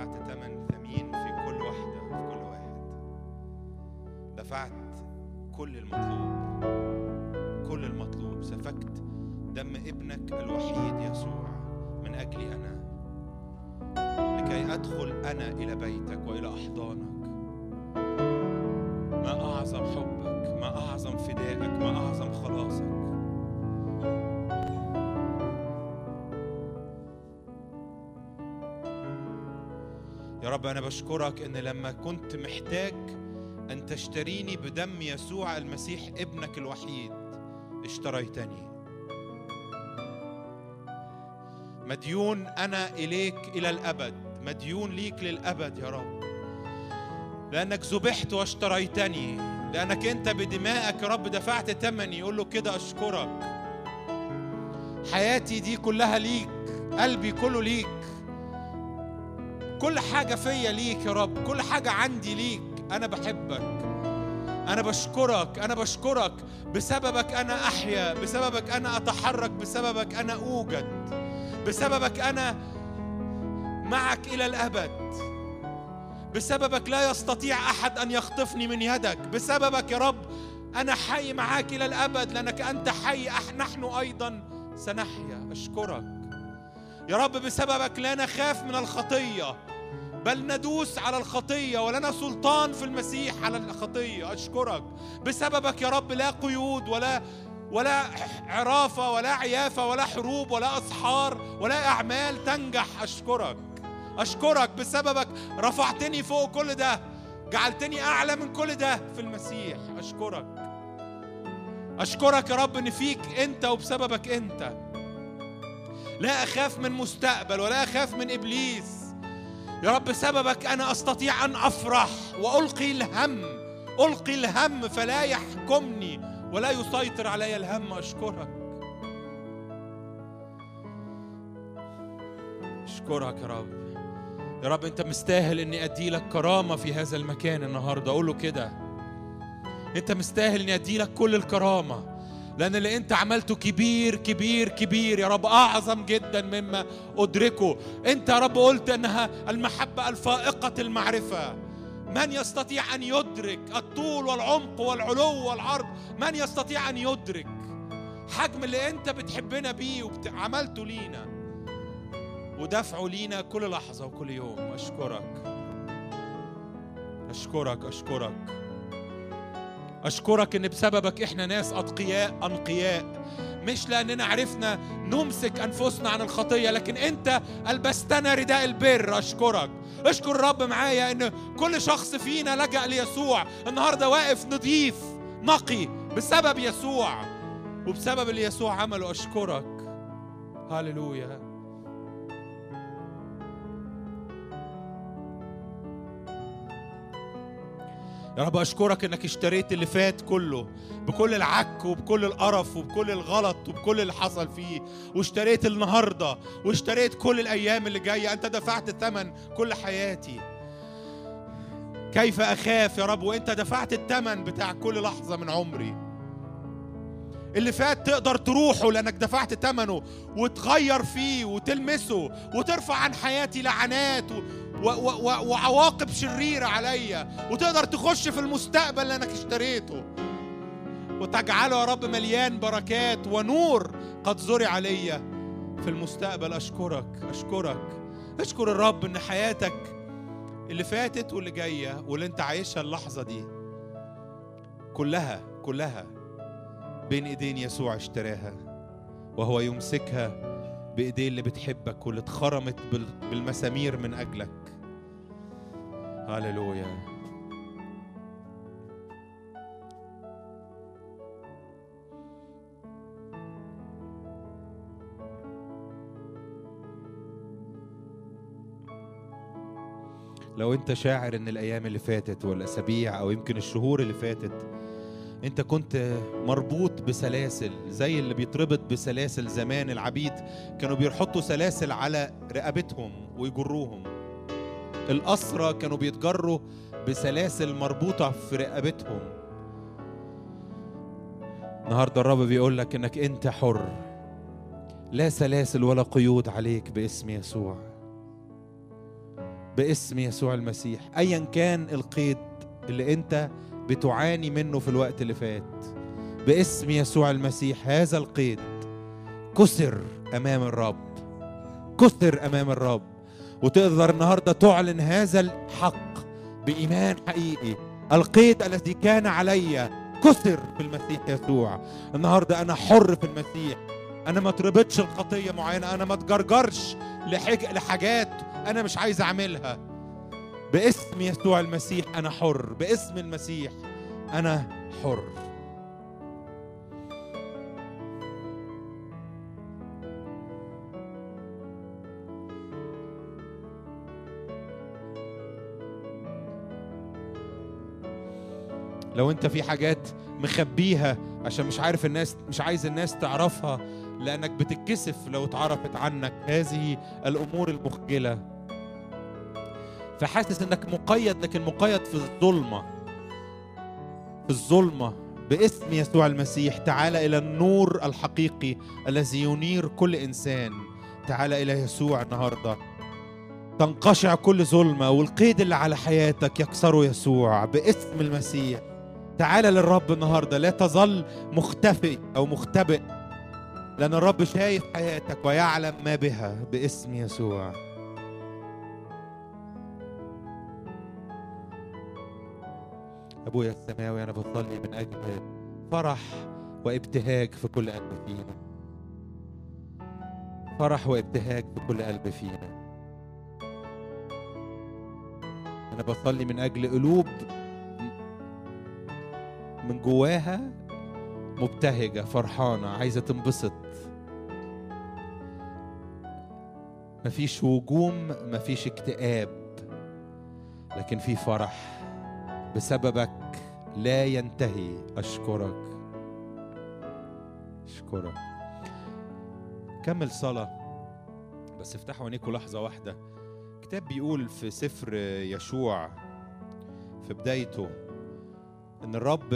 دفعت ثمن ثمين في كل واحدة في كل واحد دفعت كل المطلوب كل المطلوب سفكت دم ابنك الوحيد يسوع من أجلي أنا لكي أدخل أنا إلى بيتك وإلى أحضانك ما أعظم حبك ما أعظم فدائك ما أعظم خلاصك يا رب أنا بشكرك إن لما كنت محتاج أن تشتريني بدم يسوع المسيح ابنك الوحيد اشتريتني مديون أنا إليك إلى الأبد مديون ليك للأبد يا رب لأنك ذبحت واشتريتني لأنك أنت بدمائك يا رب دفعت ثمني يقول له كده أشكرك حياتي دي كلها ليك قلبي كله ليك كل حاجة فيا ليك يا رب كل حاجة عندي ليك أنا بحبك أنا بشكرك أنا بشكرك بسببك أنا أحيا بسببك أنا أتحرك بسببك أنا أوجد بسببك أنا معك إلى الأبد بسببك لا يستطيع أحد أن يخطفني من يدك بسببك يا رب أنا حي معاك إلى الأبد لأنك أنت حي أح نحن أيضا سنحيا أشكرك يا رب بسببك لا نخاف من الخطية بل ندوس على الخطية ولنا سلطان في المسيح على الخطية أشكرك بسببك يا رب لا قيود ولا ولا عرافة ولا عيافة ولا حروب ولا أسحار ولا أعمال تنجح أشكرك أشكرك بسببك رفعتني فوق كل ده جعلتني أعلى من كل ده في المسيح أشكرك أشكرك يا رب إن فيك أنت وبسببك أنت لا أخاف من مستقبل ولا أخاف من إبليس يا رب بسببك أنا أستطيع أن أفرح وألقي الهم ألقي الهم فلا يحكمني ولا يسيطر علي الهم أشكرك أشكرك يا رب يا رب أنت مستاهل إني أدي لك كرامة في هذا المكان النهاردة أقول له كده أنت مستاهل إني أدي لك كل الكرامة لأن اللي أنت عملته كبير كبير كبير يا رب أعظم جدا مما أدركه أنت يا رب قلت أنها المحبة الفائقة المعرفة من يستطيع أن يدرك الطول والعمق والعلو والعرض من يستطيع أن يدرك حجم اللي أنت بتحبنا بيه وعملته لينا ودفعه لينا كل لحظة وكل يوم أشكرك أشكرك أشكرك أشكرك إن بسببك إحنا ناس أتقياء أنقياء مش لأننا عرفنا نمسك أنفسنا عن الخطية لكن أنت ألبستنا رداء البر أشكرك اشكر الرب معايا إن كل شخص فينا لجأ ليسوع النهاردة واقف نضيف نقي بسبب يسوع وبسبب اللي يسوع عمله أشكرك هللويا يا رب أشكرك إنك اشتريت اللي فات كله بكل العك وبكل القرف وبكل الغلط وبكل اللي حصل فيه واشتريت النهاردة واشتريت كل الأيام اللي جاية أنت دفعت ثمن كل حياتي كيف أخاف يا رب وأنت دفعت الثمن بتاع كل لحظة من عمري اللي فات تقدر تروحه لأنك دفعت ثمنه وتغير فيه وتلمسه وترفع عن حياتي لعنات و... و... و... وعواقب شريرة عليا وتقدر تخش في المستقبل لأنك اشتريته وتجعله يا رب مليان بركات ونور قد زرع عليا في المستقبل أشكرك أشكرك أشكر الرب إن حياتك اللي فاتت واللي جاية واللي أنت عايشها اللحظة دي كلها كلها بين إيدين يسوع اشتراها وهو يمسكها بإيديه اللي بتحبك واللي اتخرمت بال- بالمسامير من أجلك هللويا لو انت شاعر ان الايام اللي فاتت والاسابيع او يمكن الشهور اللي فاتت انت كنت مربوط بسلاسل زي اللي بيتربط بسلاسل زمان العبيد كانوا بيحطوا سلاسل على رقبتهم ويجروهم الأسرى كانوا بيتجروا بسلاسل مربوطة في رقبتهم النهاردة الرب بيقول لك انك انت حر لا سلاسل ولا قيود عليك باسم يسوع باسم يسوع المسيح ايا كان القيد اللي انت بتعاني منه في الوقت اللي فات باسم يسوع المسيح هذا القيد كسر امام الرب كسر امام الرب وتقدر النهارده تعلن هذا الحق بايمان حقيقي القيد الذي كان علي كسر في المسيح يسوع النهارده انا حر في المسيح انا ما اتربطش الخطيه معينه انا ما اتجرجرش لحاج... لحاجات انا مش عايز اعملها باسم يسوع المسيح انا حر باسم المسيح انا حر لو انت في حاجات مخبيها عشان مش عارف الناس مش عايز الناس تعرفها لانك بتتكسف لو اتعرفت عنك هذه الامور المخجله فحاسس انك مقيد لكن مقيد في الظلمه في الظلمه باسم يسوع المسيح تعال الى النور الحقيقي الذي ينير كل انسان تعال الى يسوع النهارده تنقشع كل ظلمه والقيد اللي على حياتك يكسره يسوع باسم المسيح تعال للرب النهارده لا تظل مختفي او مختبئ لان الرب شايف حياتك ويعلم ما بها باسم يسوع ابويا السماوي انا بصلي من اجل فرح وابتهاج في كل قلب فينا فرح وابتهاج في كل قلب فينا انا بصلي من اجل قلوب من جواها مبتهجة فرحانة عايزة تنبسط مفيش هجوم مفيش اكتئاب لكن في فرح بسببك لا ينتهي أشكرك أشكرك كمل صلاة بس افتحوا عينيكم لحظة واحدة كتاب بيقول في سفر يشوع في بدايته ان الرب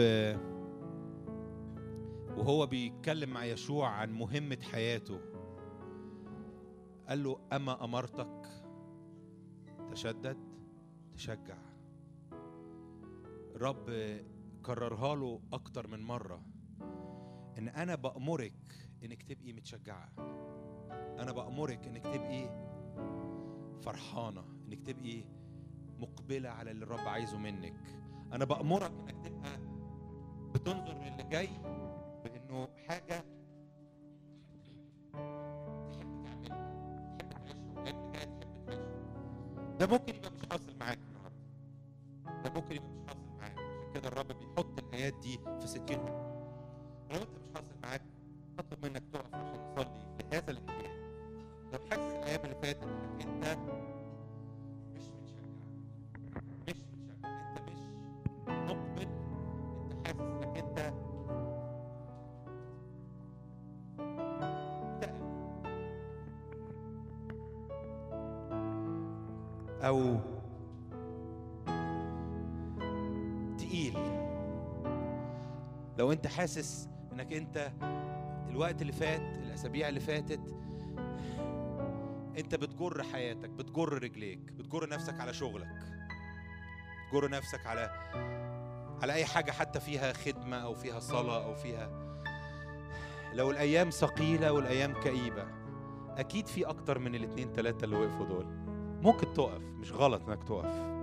وهو بيتكلم مع يشوع عن مهمة حياته قال له أما أمرتك تشدد تشجع الرب كررها له أكتر من مرة إن أنا بأمرك إنك تبقي متشجعة أنا بأمرك إنك تبقي فرحانة إنك تبقي مقبلة على اللي الرب عايزه منك أنا بأمرك إنك تبقى بتنظر للي جاي بإنه حاجة تحب تعملها تحب تعيشها اللي جاي تحب تعيشها ده ممكن يبقى مش حاصل معاك النهارده ده ممكن يبقى مش حاصل معاك عشان كده الرب بيحط الآيات دي في سكتك لو أنت مش حاصل معاك أطلب منك تقف عشان نصلي لهذا الاحتياج لو حاسس الأيام اللي فاتت إنك أنت مش متشجع مش متشجع أنت مش مقبل أنت حاسس إنك أنت مكتئب أو تقيل لو أنت حاسس إنك أنت الوقت اللي فات الأسابيع اللي فاتت أنت بتجر حياتك بتجر رجليك بتجر نفسك على شغلك بتجر نفسك على على أي حاجة حتى فيها خدمة أو فيها صلاة أو فيها لو الأيام ثقيلة والأيام كئيبة أكيد في أكتر من الاتنين تلاتة اللي وقفوا دول ممكن تقف مش غلط إنك تقف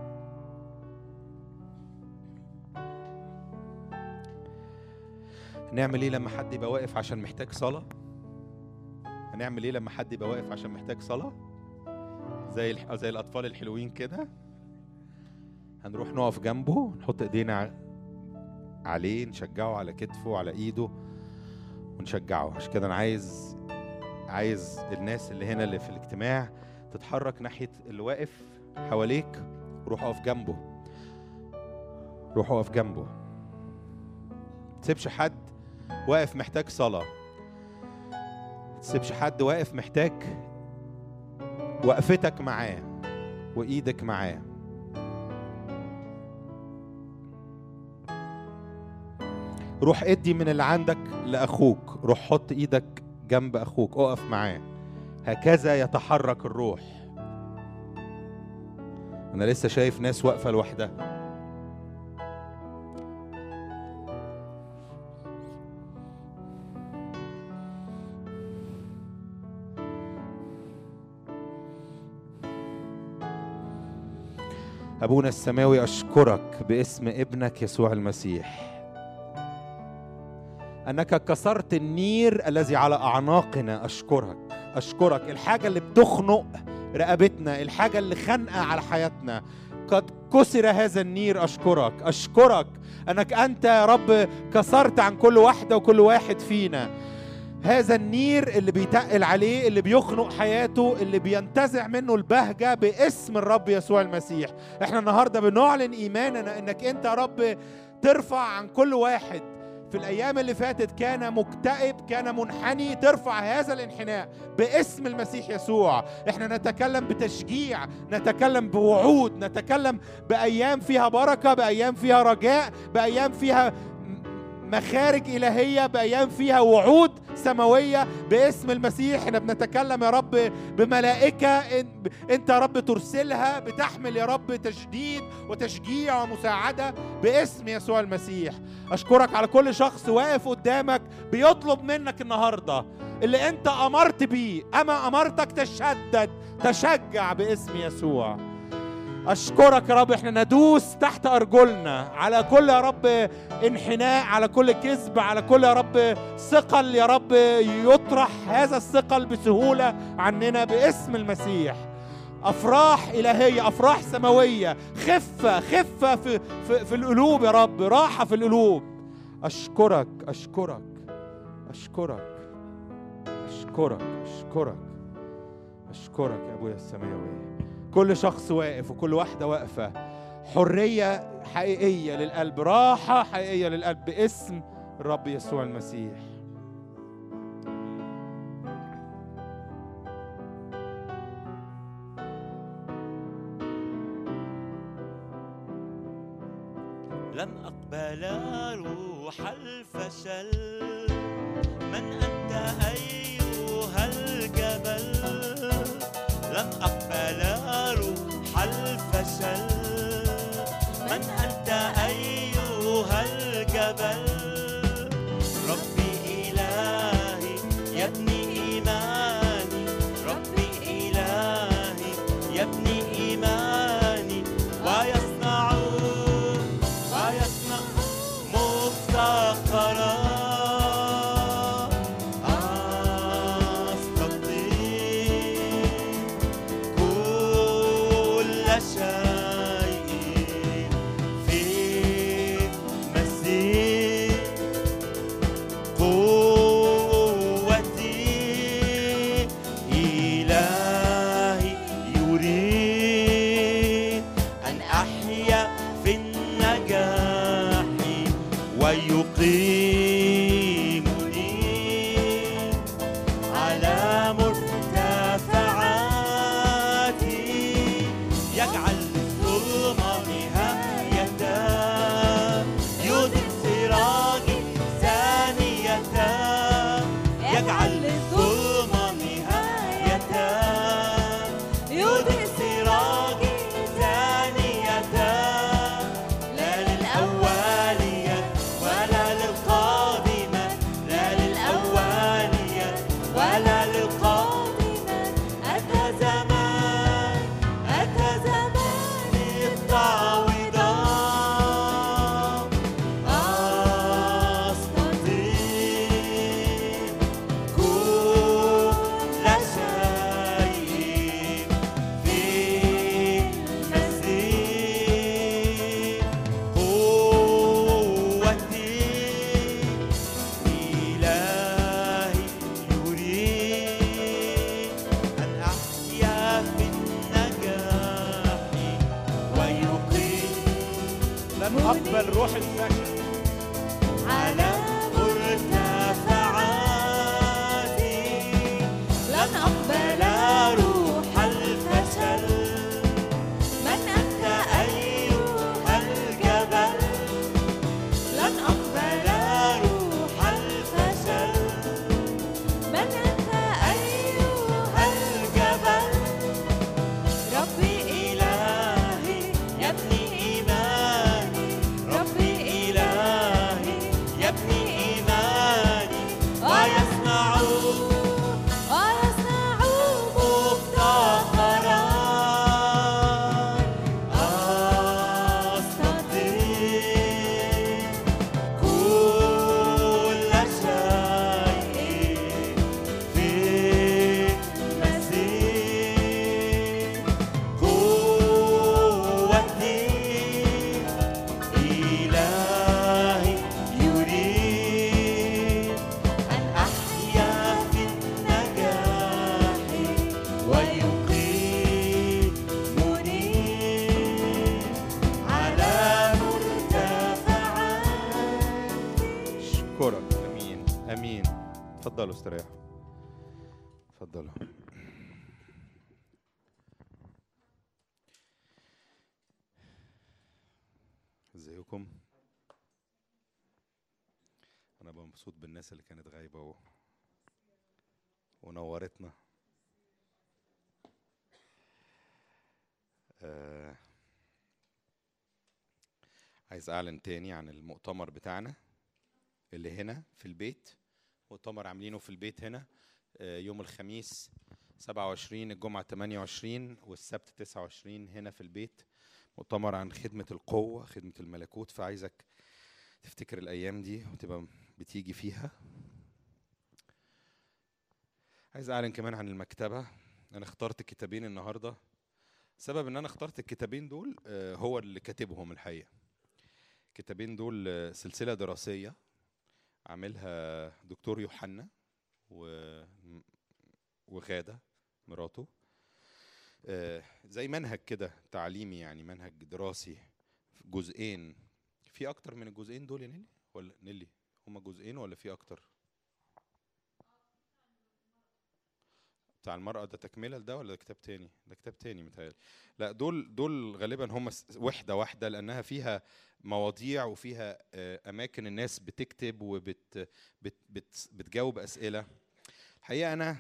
نعمل ايه لما حد يبقى واقف عشان محتاج صلاة؟ هنعمل ايه لما حد يبقى واقف عشان محتاج صلاة؟ زي الح... زي الأطفال الحلوين كده هنروح نقف جنبه نحط ايدينا ع- عليه نشجعه على كتفه على ايده ونشجعه عشان كده انا عايز عايز الناس اللي هنا اللي في الاجتماع تتحرك ناحية اللي واقف حواليك روح اقف جنبه روح اقف جنبه تسيبش حد واقف محتاج صلاة تسيبش حد واقف محتاج وقفتك معاه وإيدك معاه روح ادي من اللي عندك لأخوك روح حط إيدك جنب أخوك اقف معاه هكذا يتحرك الروح أنا لسه شايف ناس واقفة لوحدها أبونا السماوي أشكرك باسم ابنك يسوع المسيح أنك كسرت النير الذي على أعناقنا أشكرك أشكرك الحاجة اللي بتخنق رقبتنا الحاجة اللي خانقة على حياتنا قد كسر هذا النير أشكرك أشكرك أنك أنت يا رب كسرت عن كل واحدة وكل واحد فينا هذا النير اللي بيتقل عليه اللي بيخنق حياته اللي بينتزع منه البهجة باسم الرب يسوع المسيح احنا النهاردة بنعلن إيماننا أنك أنت يا رب ترفع عن كل واحد في الأيام اللي فاتت كان مكتئب كان منحني ترفع هذا الانحناء باسم المسيح يسوع احنا نتكلم بتشجيع نتكلم بوعود نتكلم بأيام فيها بركة بأيام فيها رجاء بأيام فيها مخارج إلهية بأيام فيها وعود سماوية باسم المسيح احنا بنتكلم يا رب بملائكة انت يا رب ترسلها بتحمل يا رب تشديد وتشجيع ومساعدة باسم يسوع المسيح أشكرك على كل شخص واقف قدامك بيطلب منك النهاردة اللي انت أمرت بيه أما أمرتك تشدد تشجع باسم يسوع أشكرك يا رب إحنا ندوس تحت أرجلنا على كل يا رب انحناء على كل كذب على كل يا رب ثقل يا رب يطرح هذا الثقل بسهولة عننا باسم المسيح أفراح إلهية أفراح سماوية خفة خفة في, في, في القلوب يا رب راحة في القلوب أشكرك أشكرك أشكرك أشكرك أشكرك أشكرك يا أبويا السماوي كل شخص واقف وكل واحدة واقفة حرية حقيقية للقلب راحة حقيقية للقلب باسم الرب يسوع المسيح لن أقبل روح الفشل من أنت أيها الجبل لن أقبل روح الفشل من أنت أيها الجبل ربي إلهي يبني إيماني ربي إلهي يبني إيماني ويصنع ويصنع مفتقرا أستطيع كل شيء في مسيح قوتي إلهي يريد أن أحيا في النجاح ويقيمني على مرتفعاتي يجعل الظلم نهاية يضيء سراجي ثانية يجعل الظلم نهاية يضيء سراجي ثانية لا للأولية ولا للقادمة لا للأولية ولا للقادمة أتى زمان أتى زمان التعويضات أستطيع كل شيء في المسيح قوتي إلهي يريد أن أحيا في النجاح ويقيم لن أقبل روح الفشل على مرتفعاتي لن أقبل روح الفشل من أنت أيها الجبل لن أقبل روح الفشل من أنت أيها الجبل ربي إلهي اتفضلوا استريحوا اتفضلوا ازيكم انا بقى مبسوط بالناس اللي كانت غايبه و... ونورتنا آه... عايز اعلن تاني عن المؤتمر بتاعنا اللي هنا في البيت مؤتمر عاملينه في البيت هنا آه، يوم الخميس 27 الجمعة 28 والسبت 29 هنا في البيت مؤتمر عن خدمة القوة خدمة الملكوت فعايزك تفتكر الأيام دي وتبقى بتيجي فيها عايز أعلن كمان عن المكتبة أنا اخترت كتابين النهاردة سبب إن أنا اخترت الكتابين دول آه، هو اللي كاتبهم الحقيقة الكتابين دول آه، سلسلة دراسية عاملها دكتور يوحنا و... وغادة مراته آه، زي منهج كده تعليمي يعني منهج دراسي في جزئين في اكتر من الجزئين دول يا نيلي ولا نيلي هما جزئين ولا في اكتر بتاع المرأة ده تكملة لده ولا ده كتاب تاني؟ ده كتاب تاني متهيألي. لا دول دول غالبا هم س- وحدة واحدة لأنها فيها مواضيع وفيها آه، أماكن الناس بتكتب وبت بت بت بتجاوب أسئلة. الحقيقة أنا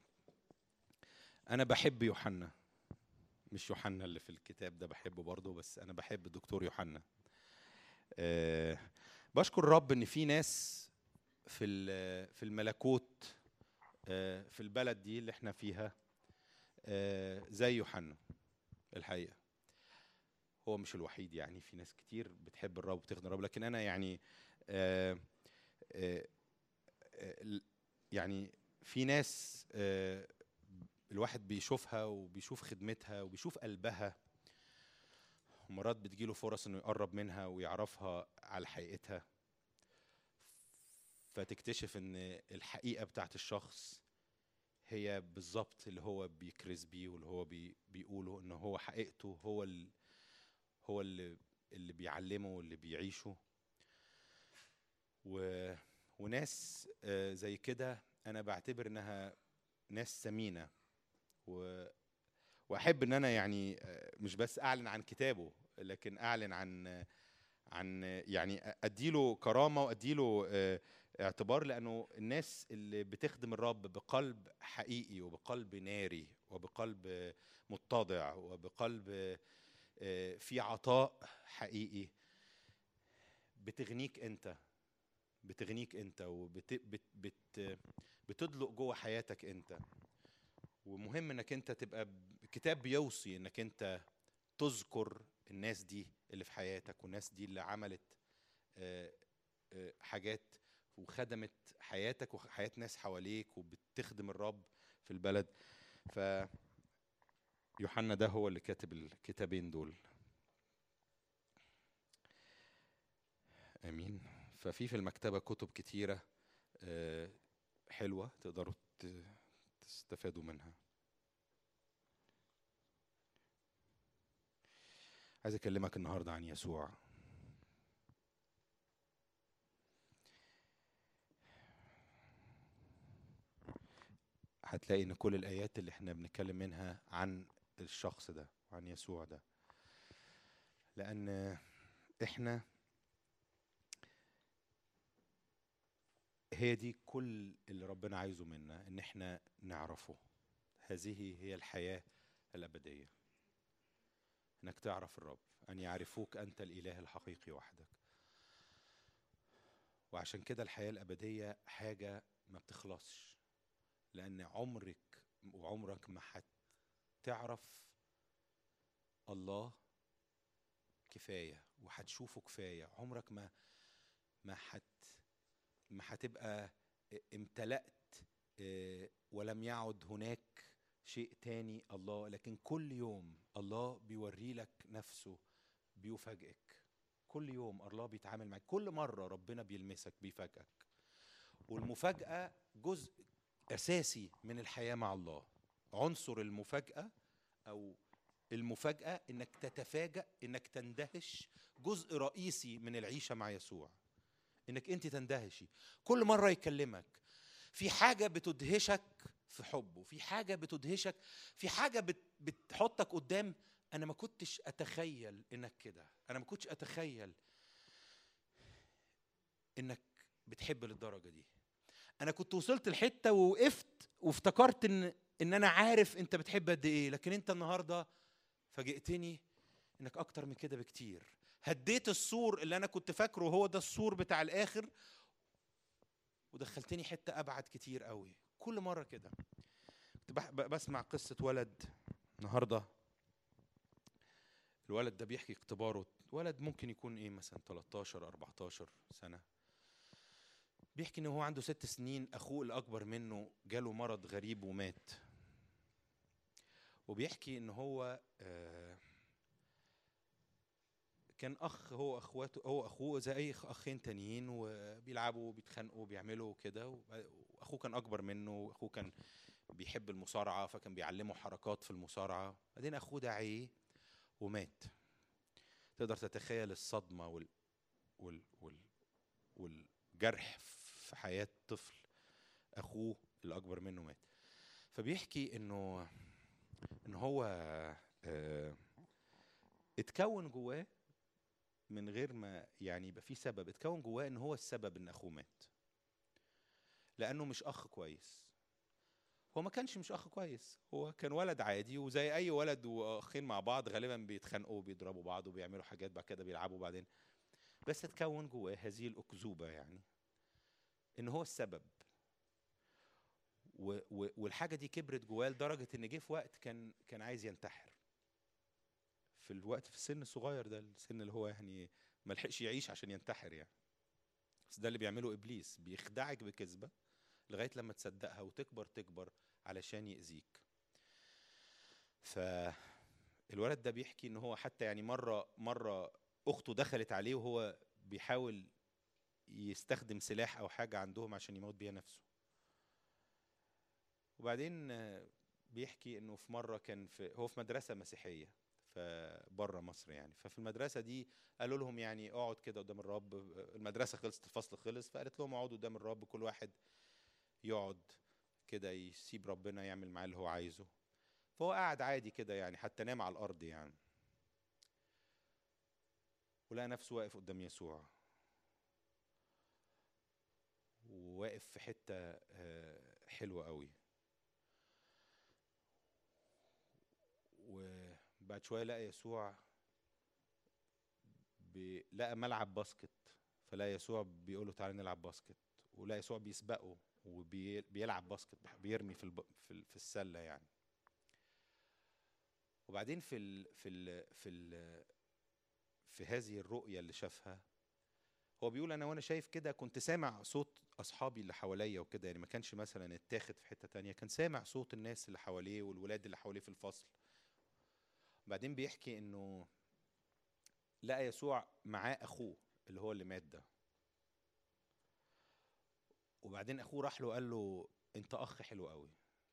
أنا بحب يوحنا مش يوحنا اللي في الكتاب ده بحبه برضه بس أنا بحب الدكتور يوحنا. آه، بشكر الرب إن في ناس في ال- في الملكوت آه، في البلد دي اللي احنا فيها آه، زي يوحنا الحقيقه هو مش الوحيد يعني في ناس كتير بتحب الرب وبتخدم الرب لكن انا يعني آه، آه، آه، ال- يعني في ناس آه، الواحد بيشوفها وبيشوف خدمتها وبيشوف قلبها ومرات بتجيله فرص انه يقرب منها ويعرفها على حقيقتها فتكتشف ان الحقيقه بتاعت الشخص هي بالظبط اللي هو بيكرز بيه واللي هو بي بيقوله ان هو حقيقته هو ال هو اللي اللي بيعلمه واللي بيعيشه و وناس آه، زي كده انا بعتبر انها ناس ثمينه و واحب ان انا يعني آه، مش بس اعلن عن كتابه لكن اعلن عن عن يعني اديله كرامه واديله آه، اعتبار لانه الناس اللي بتخدم الرب بقلب حقيقي وبقلب ناري وبقلب آه، متضع وبقلب آه، آه، في عطاء حقيقي بتغنيك انت بتغنيك انت وبت بت بت بتدلق جوه حياتك انت ومهم انك انت تبقى ب- الكتاب بيوصي انك انت تذكر الناس دي اللي في حياتك والناس دي اللي عملت آه، آه، حاجات وخدمت حياتك وحياة ناس حواليك وبتخدم الرب في البلد ف يوحنا ده هو اللي كاتب الكتابين دول امين ففي في المكتبه كتب كتيره آه، حلوه تقدروا ت- تستفادوا منها عايز اكلمك النهارده عن يسوع هتلاقي ان كل الايات اللي احنا بنتكلم منها عن الشخص ده عن يسوع ده لان احنا هي دي كل اللي ربنا عايزه منا ان احنا نعرفه هذه هي الحياه الابديه انك تعرف الرب ان يعرفوك انت الاله الحقيقي وحدك وعشان كده الحياه الابديه حاجه ما بتخلصش لان عمرك وعمرك ما هتعرف الله كفايه وهتشوفه كفايه عمرك ما ما هت ما هتبقى امتلأت آه، ولم يعد هناك شيء تاني الله لكن كل يوم الله بيوري لك نفسه بيفاجئك كل يوم الله بيتعامل معاك كل مرة ربنا بيلمسك بيفاجئك والمفاجأة جزء أساسي من الحياة مع الله عنصر المفاجأة أو المفاجأة إنك تتفاجأ إنك تندهش جزء رئيسي من العيشة مع يسوع إنك أنت تندهشي كل مرة يكلمك في حاجه بتدهشك في حبه في حاجه بتدهشك في حاجه بت بتحطك قدام انا ما كنتش اتخيل انك كده انا ما كنتش اتخيل انك بتحب للدرجه دي انا كنت وصلت لحته ووقفت وافتكرت ان ان انا عارف انت بتحب قد ايه لكن انت النهارده فاجئتني انك اكتر من كده بكتير هديت السور اللي انا كنت فاكره هو ده السور بتاع الاخر ودخلتني حته ابعد كتير قوي كل مره كده كنت بح- ب- بسمع قصه ولد النهارده الولد ده بيحكي اختباره ولد ممكن يكون ايه مثلا 13 14 سنه بيحكي ان هو عنده ست سنين اخوه الاكبر منه جاله مرض غريب ومات وبيحكي ان هو آه، كان اخ هو اخواته هو اخوه زي اي أخ- اخين تانيين وبيلعبوا وبيتخانقوا وبيعملوا كده واخوه كان اكبر منه واخوه كان بيحب المصارعه فكان بيعلمه حركات في المصارعه بعدين اخوه ده عيه ومات تقدر تتخيل الصدمه وال وال وال والجرح في حياه طفل اخوه الاكبر منه مات فبيحكي انه ان هو آه، اتكون جواه من غير ما يعني يبقى في سبب اتكون جواه ان هو السبب ان اخوه مات لانه مش اخ كويس هو ما كانش مش اخ كويس هو كان ولد عادي وزي اي ولد واخين مع بعض غالبا بيتخانقوا وبيضربوا بعض وبيعملوا حاجات بعد كده بيلعبوا بعدين بس اتكون جواه هذه الاكذوبه يعني ان هو السبب و و والحاجه دي كبرت جواه لدرجه ان جه في وقت كان كان عايز ينتحر في الوقت في السن الصغير ده السن اللي هو يعني ما لحقش يعيش عشان ينتحر يعني بس ده اللي بيعمله ابليس بيخدعك بكذبه لغايه لما تصدقها وتكبر تكبر علشان يأذيك فالولد ده بيحكي ان هو حتى يعني مره مره اخته دخلت عليه وهو بيحاول يستخدم سلاح او حاجه عندهم عشان يموت بيها نفسه وبعدين آه، بيحكي انه في مره كان في هو في مدرسه مسيحيه فبره مصر يعني ففي المدرسه دي قالوا لهم يعني اقعد كده قدام الرب المدرسه خلصت الفصل خلص فقالت لهم اقعدوا قدام الرب كل واحد يقعد كده يسيب ربنا يعمل معاه اللي هو عايزه فهو قاعد عادي كده يعني حتى نام على الارض يعني ولقى نفسه واقف قدام يسوع وواقف في حته آه، حلوه قوي وبعد شويه لقى يسوع بي- لقى ملعب باسكت فلقى يسوع بيقول له تعالى نلعب باسكت ولقى يسوع بيسبقه وبيلعب باسكت بيرمي في الب... في ال- في السله يعني وبعدين في ال... في ال... في ال... في هذه الرؤيه اللي شافها هو بيقول انا وانا شايف كده كنت سامع صوت اصحابي اللي حواليا وكده يعني ما كانش مثلا اتاخد في حته تانية كان سامع صوت الناس اللي حواليه والولاد اللي حواليه في الفصل بعدين بيحكي انه لقى يسوع معاه اخوه اللي هو اللي مات ده وبعدين اخوه راح له قال له انت اخ حلو قوي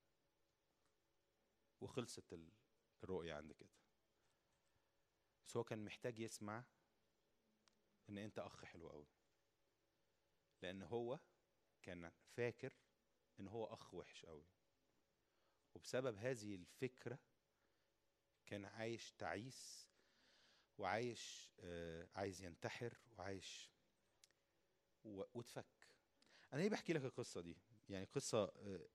وخلصت ال- الرؤيه عند كده بس هو كان محتاج يسمع ان انت اخ حلو قوي لان هو كان فاكر ان هو اخ وحش قوي وبسبب هذه الفكره كان عايش تعيس وعايش آه عايز ينتحر وعايش و- واتفك انا ليه بحكي لك القصه دي يعني قصه آه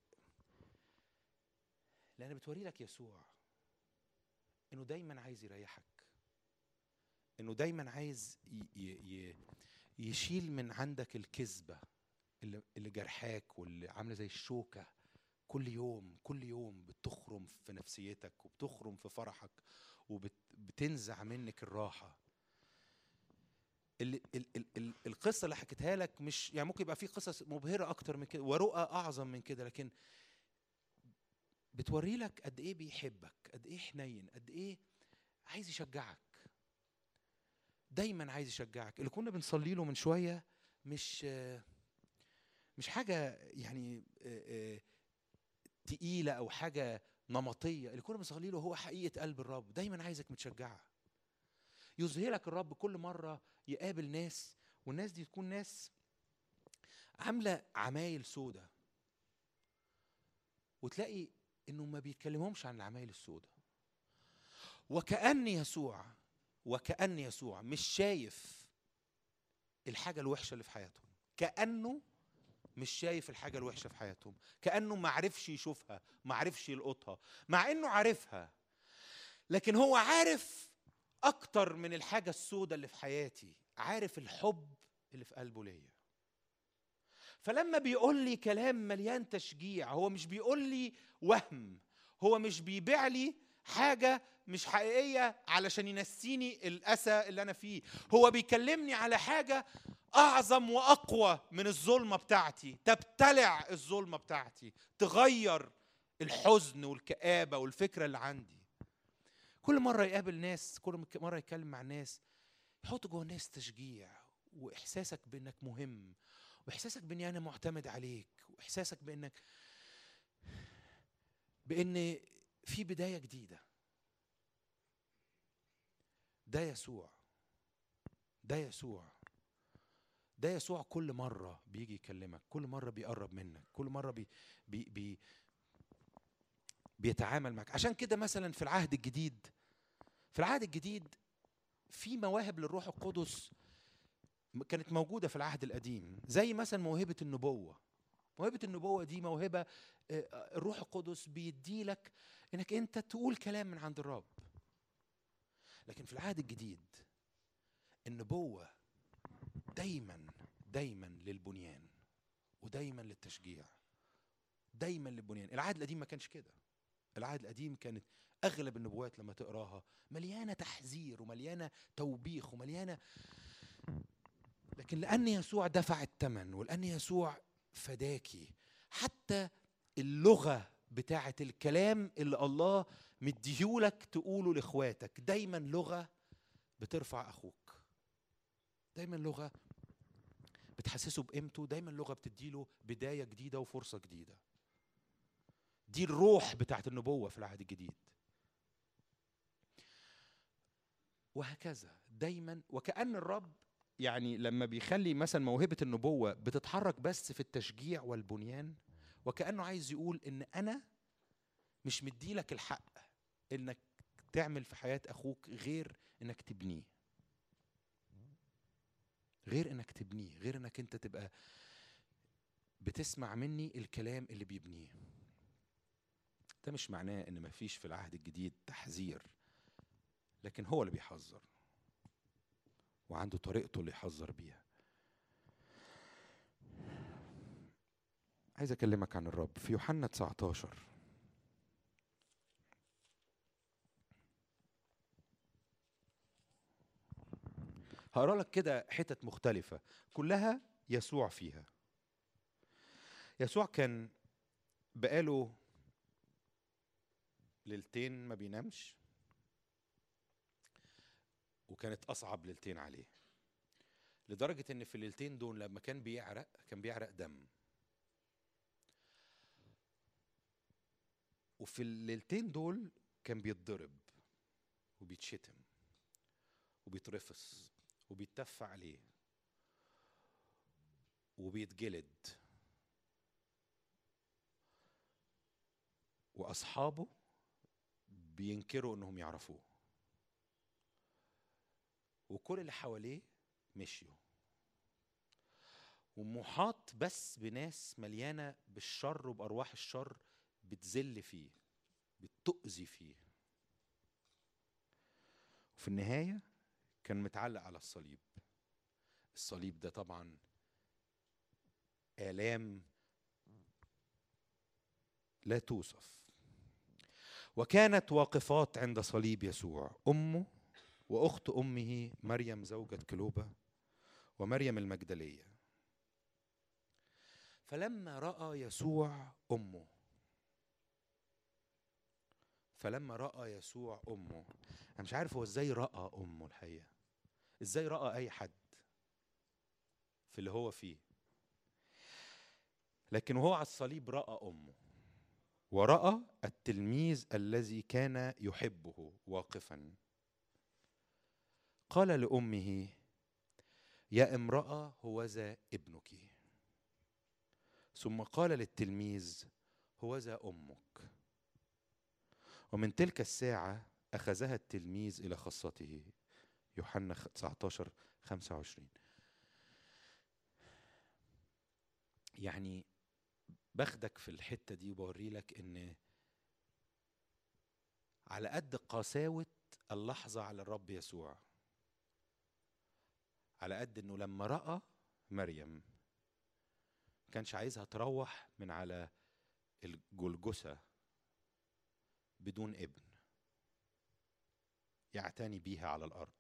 لان بتوري لك يسوع انه دايما عايز يريحك انه دايما عايز ي ي ي يشيل من عندك الكذبه اللي, اللي جرحاك واللي عامله زي الشوكه كل يوم كل يوم بتخرم في نفسيتك وبتخرم في فرحك وبتنزع منك الراحه ال ال ال ال القصه اللي حكيتها لك مش يعني ممكن يبقى في قصص مبهره اكتر من كده ورؤى اعظم من كده لكن بتوري لك قد ايه بيحبك قد ايه حنين قد ايه عايز يشجعك دايما عايز يشجعك اللي كنا بنصلي له من شويه مش مش حاجه يعني آه، آه، تقيله او حاجه نمطيه اللي كنا بنصلي له هو حقيقه قلب الرب دايما عايزك متشجعه يظهرك الرب كل مره يقابل ناس والناس دي تكون ناس عامله عمايل سودة وتلاقي انه ما بيتكلمهمش عن العمايل السوداء وكأن يسوع وكأن يسوع مش شايف الحاجة الوحشة اللي في حياتهم كأنه مش شايف الحاجة الوحشة في حياتهم كأنه ما عرفش يشوفها ما عرفش يلقطها مع انه عارفها لكن هو عارف اكتر من الحاجة السوداء اللي في حياتي عارف الحب اللي في قلبه ليا فلما بيقول لي كلام مليان تشجيع هو مش بيقول لي وهم هو مش بيبيع لي حاجة مش حقيقية علشان ينسيني الأسى اللي أنا فيه هو بيكلمني على حاجة أعظم وأقوى من الظلمة بتاعتي تبتلع الظلمة بتاعتي تغير الحزن والكآبة والفكرة اللي عندي كل مرة يقابل ناس كل مرة يتكلم مع ناس يحط جوه الناس تشجيع وإحساسك بأنك مهم واحساسك باني انا معتمد عليك واحساسك بانك بان في بدايه جديده ده يسوع ده يسوع ده يسوع كل مره بيجي يكلمك كل مره بيقرب منك كل مره بي بي بي بيتعامل معك عشان كده مثلا في العهد الجديد في العهد الجديد في مواهب للروح القدس كانت موجوده في العهد القديم زي مثلا موهبه النبوه موهبه النبوه دي موهبه آه، آه، الروح القدس بيدي لك انك انت تقول كلام من عند الرب لكن في العهد الجديد النبوه دايما دايما للبنيان ودايما للتشجيع دايما للبنيان العهد القديم ما كانش كده العهد القديم كانت اغلب النبوات لما تقراها مليانه تحذير ومليانه توبيخ ومليانه لكن لأن يسوع دفع الثمن ولأن يسوع فداكي حتى اللغة بتاعة الكلام اللي الله مديهولك تقوله لإخواتك دايما لغة بترفع أخوك دايما لغة بتحسسه بقيمته دايما لغة بتديله بداية جديدة وفرصة جديدة دي الروح بتاعة النبوة في العهد الجديد وهكذا دايما وكأن الرب يعني لما بيخلي مثلا موهبة النبوة بتتحرك بس في التشجيع والبنيان وكأنه عايز يقول إن أنا مش مديلك الحق إنك تعمل في حياة أخوك غير إنك تبنيه غير إنك تبنيه غير إنك أنت تبقى بتسمع مني الكلام اللي بيبنيه ده مش معناه إن مفيش في العهد الجديد تحذير لكن هو اللي بيحذر وعنده طريقته اللي يحذر بيها عايز اكلمك عن الرب في يوحنا 19 هقرا لك كده حتت مختلفة كلها يسوع فيها يسوع كان بقاله ليلتين ما بينامش وكانت اصعب ليلتين عليه لدرجه ان في الليلتين دول لما كان بيعرق كان بيعرق دم وفي الليلتين دول كان بيتضرب وبيتشتم وبيترفس وبيتف عليه وبيتجلد واصحابه بينكروا انهم يعرفوه وكل اللي حواليه مشيوا ومحاط بس بناس مليانة بالشر وبأرواح الشر بتذل فيه بتؤذي فيه وفي النهاية كان متعلق على الصليب الصليب ده طبعا آلام لا توصف وكانت واقفات عند صليب يسوع أمه واخت امه مريم زوجة كلوبة ومريم المجدلية فلما راى يسوع امه فلما راى يسوع امه انا مش عارف هو ازاي راى امه الحقيقه ازاي راى اي حد في اللي هو فيه لكن وهو على الصليب راى امه وراى التلميذ الذي كان يحبه واقفا قال لامه يا امراه هوذا ابنك ثم قال للتلميذ هوذا امك ومن تلك الساعه اخذها التلميذ الى خاصته يوحنا 19 25 يعني باخدك في الحته دي وبوري لك ان على قد قساوه اللحظه على الرب يسوع على قد انه لما راى مريم كانش عايزها تروح من على الجلجسة بدون ابن يعتني بيها على الأرض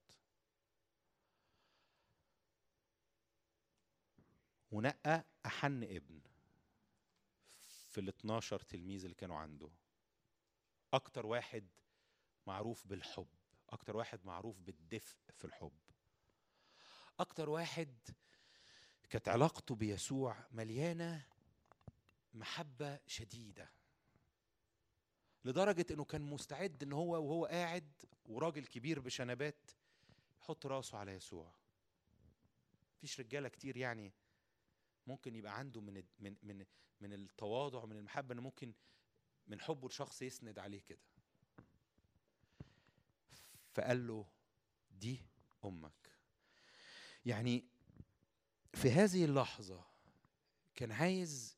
ونقى أحن ابن في ال 12 تلميذ اللي كانوا عنده أكتر واحد معروف بالحب أكتر واحد معروف بالدفء في الحب أكتر واحد كانت علاقته بيسوع مليانه محبه شديده لدرجه انه كان مستعد ان هو وهو قاعد وراجل كبير بشنبات يحط راسه على يسوع مفيش رجاله كتير يعني ممكن يبقى عنده من من من من التواضع من المحبه انه ممكن من حبه لشخص يسند عليه كده فقال له دي امك يعني في هذه اللحظة كان عايز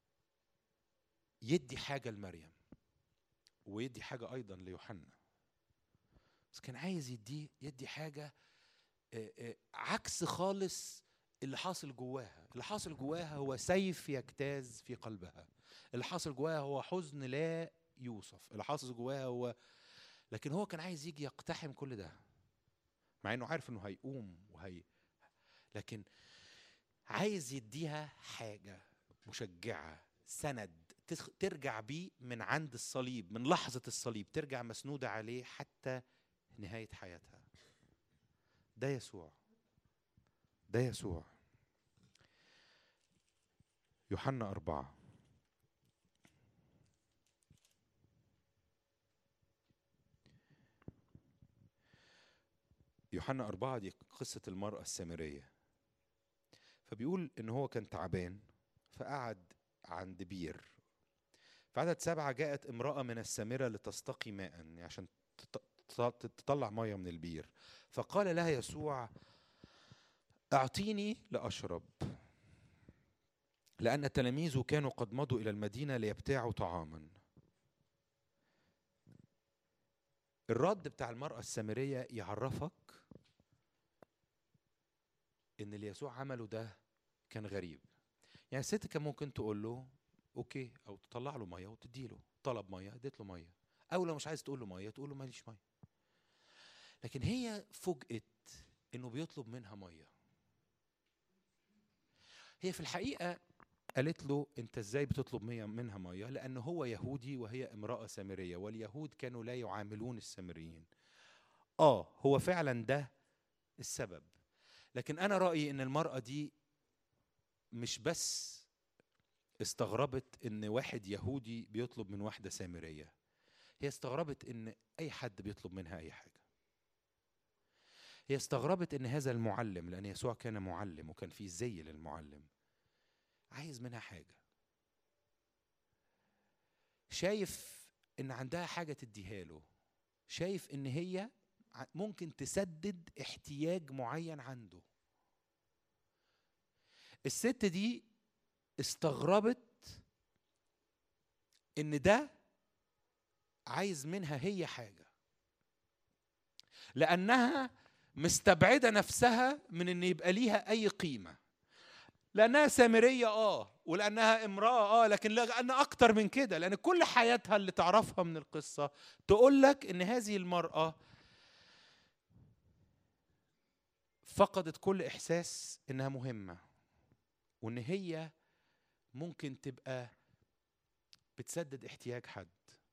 يدي حاجة لمريم ويدي حاجة أيضا ليوحنا بس كان عايز يدي يدي حاجة آه، آه، عكس خالص اللي حاصل جواها اللي حاصل جواها هو سيف يجتاز في قلبها اللي حاصل جواها هو حزن لا يوصف اللي حاصل جواها هو لكن هو كان عايز يجي يقتحم كل ده مع انه عارف انه هيقوم وهي لكن عايز يديها حاجة مشجعة سند تخ- ترجع بيه من عند الصليب من لحظة الصليب ترجع مسنودة عليه حتى نهاية حياتها ده يسوع ده يسوع يوحنا أربعة يوحنا أربعة دي قصة المرأة السامرية فبيقول إن هو كان تعبان فقعد عند بير في عدد سبعة جاءت امرأة من السامرة لتستقي ماء يعني عشان تط- تط- تطلع مية من البير فقال لها يسوع أعطيني لأشرب لأن تلاميذه كانوا قد مضوا إلى المدينة ليبتاعوا طعاما الرد بتاع المرأة السامرية يعرفك إن اللي يسوع عمله ده كان غريب يعني الست كان ممكن تقول له اوكي او تطلع له ميه وتدي له طلب ميه اديت له ميه او لو مش عايز تقول له ميه تقول له ماليش ميه لكن هي فوجئت انه بيطلب منها ميه هي في الحقيقه قالت له انت ازاي بتطلب مية منها ميه لان هو يهودي وهي امراه سامريه واليهود كانوا لا يعاملون السامريين اه هو فعلا ده السبب لكن انا رايي ان المراه دي مش بس استغربت ان واحد يهودي بيطلب من واحده سامريه هي استغربت ان اي حد بيطلب منها اي حاجه هي استغربت ان هذا المعلم لان يسوع كان معلم وكان في زي للمعلم عايز منها حاجه شايف ان عندها حاجه تديها له شايف ان هي ع- ممكن تسدد احتياج معين عنده الست دي استغربت ان ده عايز منها هي حاجه لانها مستبعده نفسها من ان يبقى ليها اي قيمه لانها سامريه اه ولانها امراه اه لكن لان اكتر من كده لان كل حياتها اللي تعرفها من القصه تقول لك ان هذه المراه فقدت كل احساس انها مهمه وان هي ممكن تبقى بتسدد احتياج حد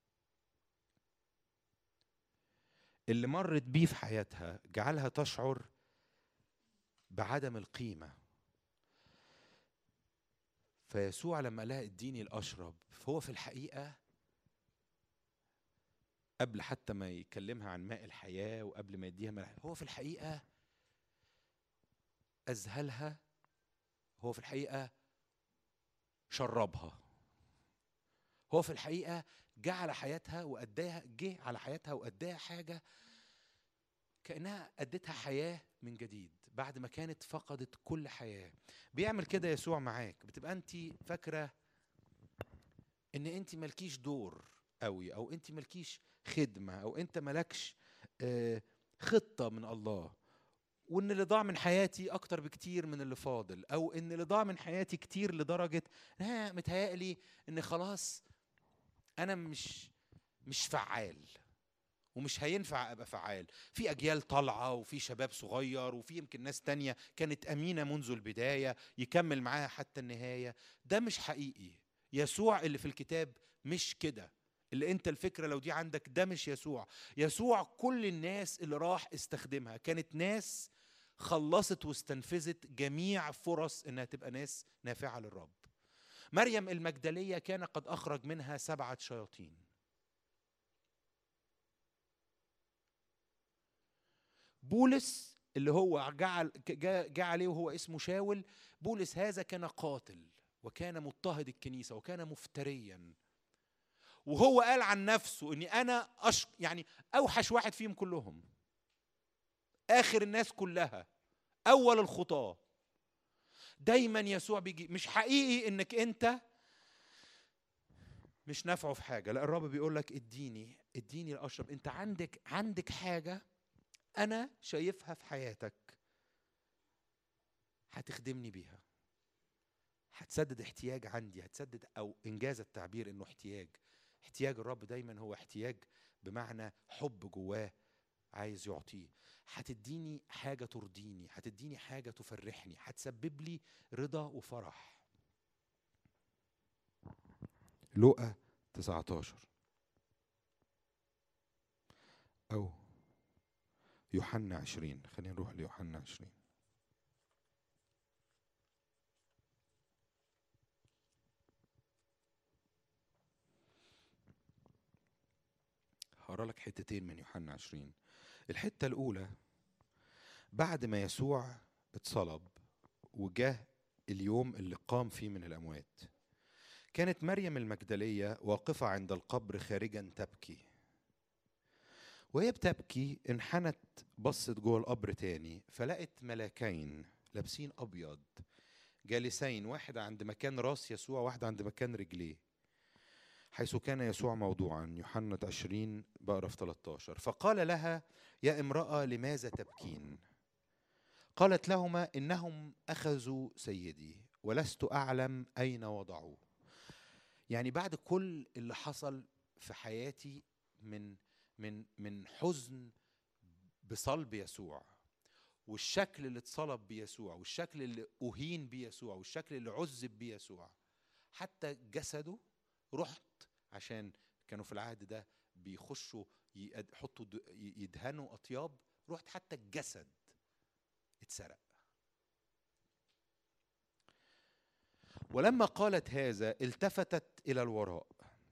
اللي مرت بيه في حياتها جعلها تشعر بعدم القيمه فيسوع لما قال لها اديني الاشرب فهو في الحقيقه قبل حتى ما يكلمها عن ماء الحياه وقبل ما يديها ماء الحياة، هو في الحقيقه اذهلها هو في الحقيقه شربها هو في الحقيقه جه على حياتها واداها جه على حياتها واداها حاجه كانها ادتها حياه من جديد بعد ما كانت فقدت كل حياه بيعمل كده يسوع معاك بتبقى انت فاكره ان انت مالكيش دور قوي او انت مالكيش خدمه او انت مالكش آه، خطه من الله وان اللي ضاع من حياتي اكتر بكتير من اللي فاضل او ان اللي ضاع من حياتي كتير لدرجه ها متهيألي ان خلاص انا مش مش فعال ومش هينفع ابقى فعال في اجيال طالعه وفي شباب صغير وفي يمكن ناس تانية كانت امينه منذ البدايه يكمل معاها حتى النهايه ده مش حقيقي يسوع اللي في الكتاب مش كده اللي انت الفكره لو دي عندك ده مش يسوع يسوع كل الناس اللي راح استخدمها كانت ناس خلصت واستنفذت جميع فرص انها تبقى ناس نافعه للرب مريم المجدليه كان قد اخرج منها سبعه شياطين بولس اللي هو جعل جاء جا عليه وهو اسمه شاول بولس هذا كان قاتل وكان مضطهد الكنيسه وكان مفتريا وهو قال عن نفسه اني انا أش... يعني اوحش واحد فيهم كلهم اخر الناس كلها اول الخطاه دايما يسوع بيجي مش حقيقي انك انت مش نافعه في حاجه لا الرب بيقول لك اديني اديني الاشرب انت عندك عندك حاجه انا شايفها في حياتك هتخدمني بيها هتسدد احتياج عندي هتسدد او انجاز التعبير انه احتياج احتياج الرب دايما هو احتياج بمعنى حب جواه عايز يعطيه هتديني حاجه ترضيني هتديني حاجه تفرحني هتسبب لي رضا وفرح لقى 19 او يوحنا 20 خلينا نروح ليوحنا 20 هقرا لك حتتين من يوحنا 20 الحته الاولى بعد ما يسوع اتصلب وجاه اليوم اللي قام فيه من الاموات كانت مريم المجدليه واقفه عند القبر خارجا تبكي وهي بتبكي انحنت بصت جوه القبر تاني فلقت ملاكين لابسين ابيض جالسين واحد عند مكان راس يسوع واحد عند مكان رجليه حيث كان يسوع موضوعا يوحنا 20 بقرا في 13 فقال لها يا امرأة لماذا تبكين قالت لهما إنهم أخذوا سيدي ولست أعلم أين وضعوه يعني بعد كل اللي حصل في حياتي من من من حزن بصلب يسوع والشكل اللي اتصلب بيسوع والشكل اللي أهين بيسوع والشكل اللي عذب بيسوع حتى جسده رحت عشان كانوا في العهد ده بيخشوا يقد- يحطوا د- يدهنوا اطياب رحت حتى الجسد اتسرق ولما قالت هذا التفتت الى الوراء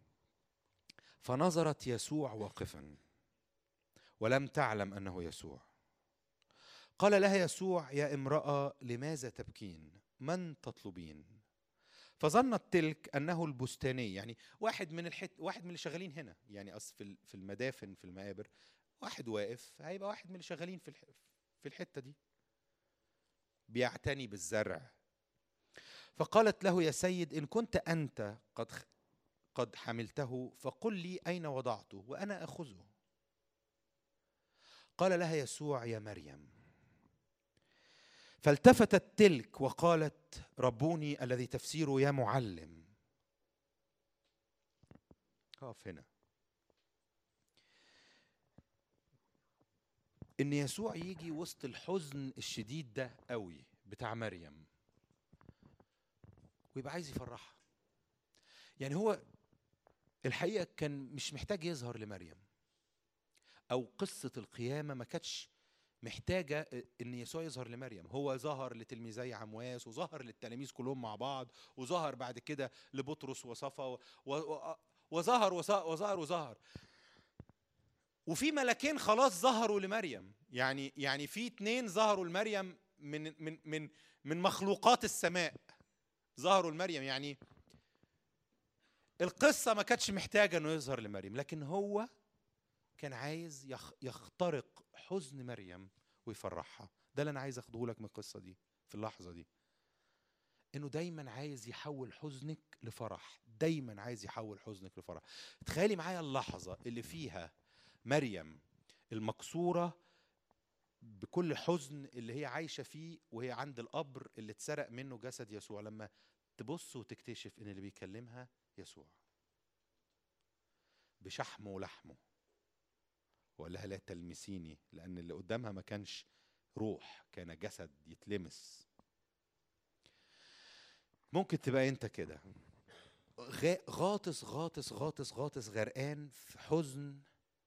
فنظرت يسوع واقفا ولم تعلم انه يسوع قال لها يسوع يا امراه لماذا تبكين من تطلبين فظنت تلك انه البستاني يعني واحد من الحت واحد من اللي شغالين هنا يعني اصل في ال- في المدافن في المقابر واحد واقف هيبقى واحد من اللي شغالين في الح... في الحته دي بيعتني بالزرع فقالت له يا سيد ان كنت انت قد خ- قد حملته فقل لي اين وضعته وانا اخذه قال لها يسوع يا مريم فالتفتت تلك وقالت ربوني الذي تفسيره يا معلم اقف هنا ان يسوع يجي وسط الحزن الشديد ده قوي بتاع مريم ويبقى عايز يفرحها يعني هو الحقيقه كان مش محتاج يظهر لمريم او قصه القيامه ما كانتش محتاجه ان يسوع يظهر لمريم هو ظهر لتلميذي عمواس وظهر للتلاميذ كلهم مع بعض وظهر بعد كده لبطرس وصفا و- و- وظهر وص- وظهر وظهر وفي ملكين خلاص ظهروا لمريم يعني يعني في اتنين ظهروا لمريم من من من من مخلوقات السماء ظهروا لمريم يعني القصة ما كانتش محتاجة انه يظهر لمريم لكن هو كان عايز يخ- يخترق حزن مريم ويفرحها ده اللي انا عايز اخده لك من القصة دي في اللحظة دي انه دايما عايز يحول حزنك لفرح دايما عايز يحول حزنك لفرح تخيلي معايا اللحظة اللي فيها مريم المكسورة بكل حزن اللي هي عايشة فيه وهي عند القبر اللي اتسرق منه جسد يسوع لما تبص وتكتشف ان اللي بيكلمها يسوع بشحمه ولحمه وقال لها لا تلمسيني لان اللي قدامها ما كانش روح كان جسد يتلمس ممكن تبقى انت كده غا- غاطس غاطس غاطس غاطس غرقان في حزن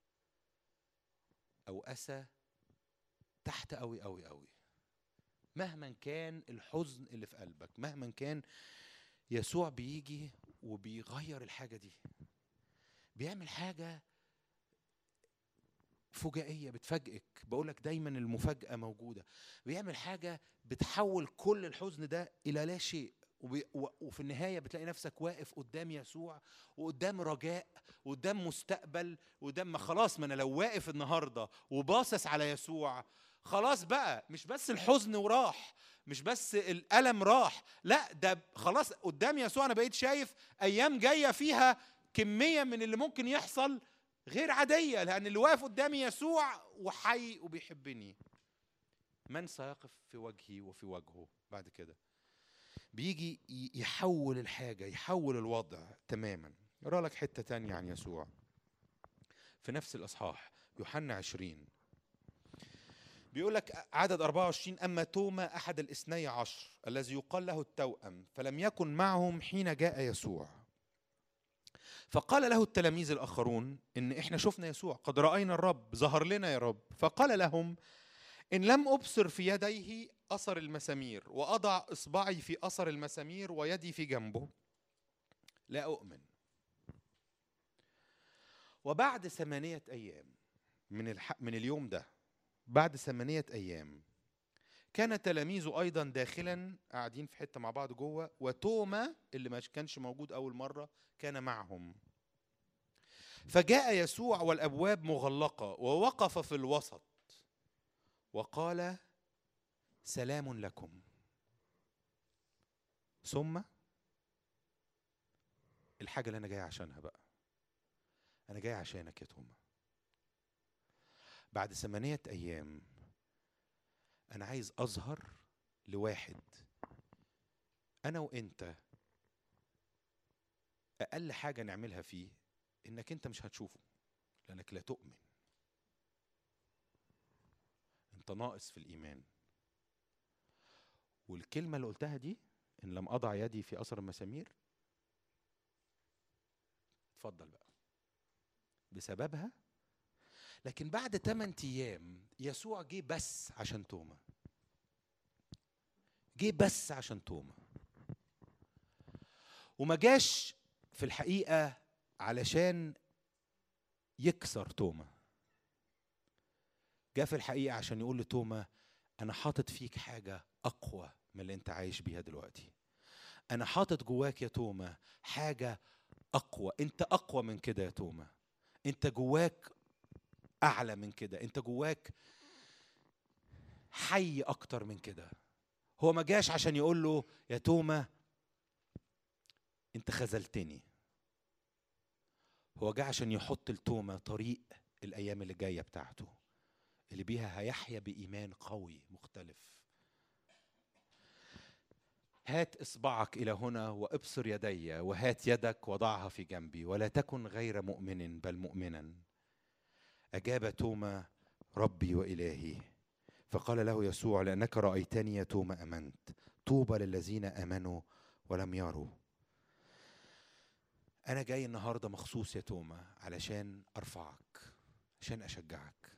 او اسى تحت قوي قوي قوي مهما كان الحزن اللي في قلبك مهما كان يسوع بيجي وبيغير الحاجه دي بيعمل حاجه فجائيه بتفاجئك بقول لك دايما المفاجاه موجوده بيعمل حاجه بتحول كل الحزن ده الى لا شيء وبي- و- وفي النهايه بتلاقي نفسك واقف قدام يسوع وقدام رجاء وقدام مستقبل وقدام ما خلاص ما انا لو واقف النهارده وباصص على يسوع خلاص بقى مش بس الحزن وراح مش بس الالم راح لا ده خلاص قدام يسوع انا بقيت شايف ايام جايه فيها كميه من اللي ممكن يحصل غير عاديه لان اللي واقف قدامي يسوع وحي وبيحبني من سيقف في وجهي وفي وجهه بعد كده بيجي ي- يحول الحاجه يحول الوضع تماما اقرا لك حته تانية عن يسوع في نفس الاصحاح يوحنا 20 بيقول لك عدد 24 أما توما أحد الاثني عشر الذي يقال له التوأم فلم يكن معهم حين جاء يسوع فقال له التلاميذ الآخرون إن إحنا شفنا يسوع قد رأينا الرب ظهر لنا يا رب فقال لهم إن لم أبصر في يديه أثر المسامير وأضع إصبعي في أثر المسامير ويدي في جنبه لا أؤمن وبعد ثمانية أيام من الح... من اليوم ده بعد ثمانية أيام كان تلاميذه أيضا داخلا قاعدين في حتة مع بعض جوه وتوما اللي ما كانش موجود أول مرة كان معهم فجاء يسوع والأبواب مغلقة ووقف في الوسط وقال سلام لكم ثم الحاجة اللي أنا جاي عشانها بقى أنا جاي عشانك يا توما بعد ثمانية أيام أنا عايز أظهر لواحد أنا وأنت أقل حاجة نعملها فيه إنك أنت مش هتشوفه لأنك لا تؤمن أنت ناقص في الإيمان والكلمة اللي قلتها دي إن لم أضع يدي في أثر المسامير اتفضل بقى بسببها لكن بعد 8 ايام يسوع جه بس عشان توما جه بس عشان توما وما جاش في الحقيقه علشان يكسر توما جاء في الحقيقه عشان يقول لتوما انا حاطط فيك حاجه اقوى من اللي انت عايش بيها دلوقتي انا حاطط جواك يا توما حاجه اقوى انت اقوى من كده يا توما انت جواك اعلى من كده انت جواك حي اكتر من كده هو ما جاش عشان يقول له يا توما انت خذلتني هو جه عشان يحط لتوما طريق الايام اللي جايه بتاعته اللي بيها هيحيا بايمان قوي مختلف هات اصبعك الى هنا وابصر يدي وهات يدك وضعها في جنبي ولا تكن غير مؤمن بل مؤمنا أجاب توما ربي وإلهي فقال له يسوع لأنك رأيتني يا توما أمنت طوبى للذين آمنوا ولم يروا أنا جاي النهاردة مخصوص يا توما علشان أرفعك عشان أشجعك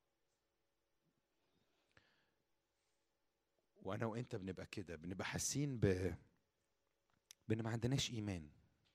وأنا وأنت بنبقى كده بنبقى حاسين ب بإن ما عندناش إيمان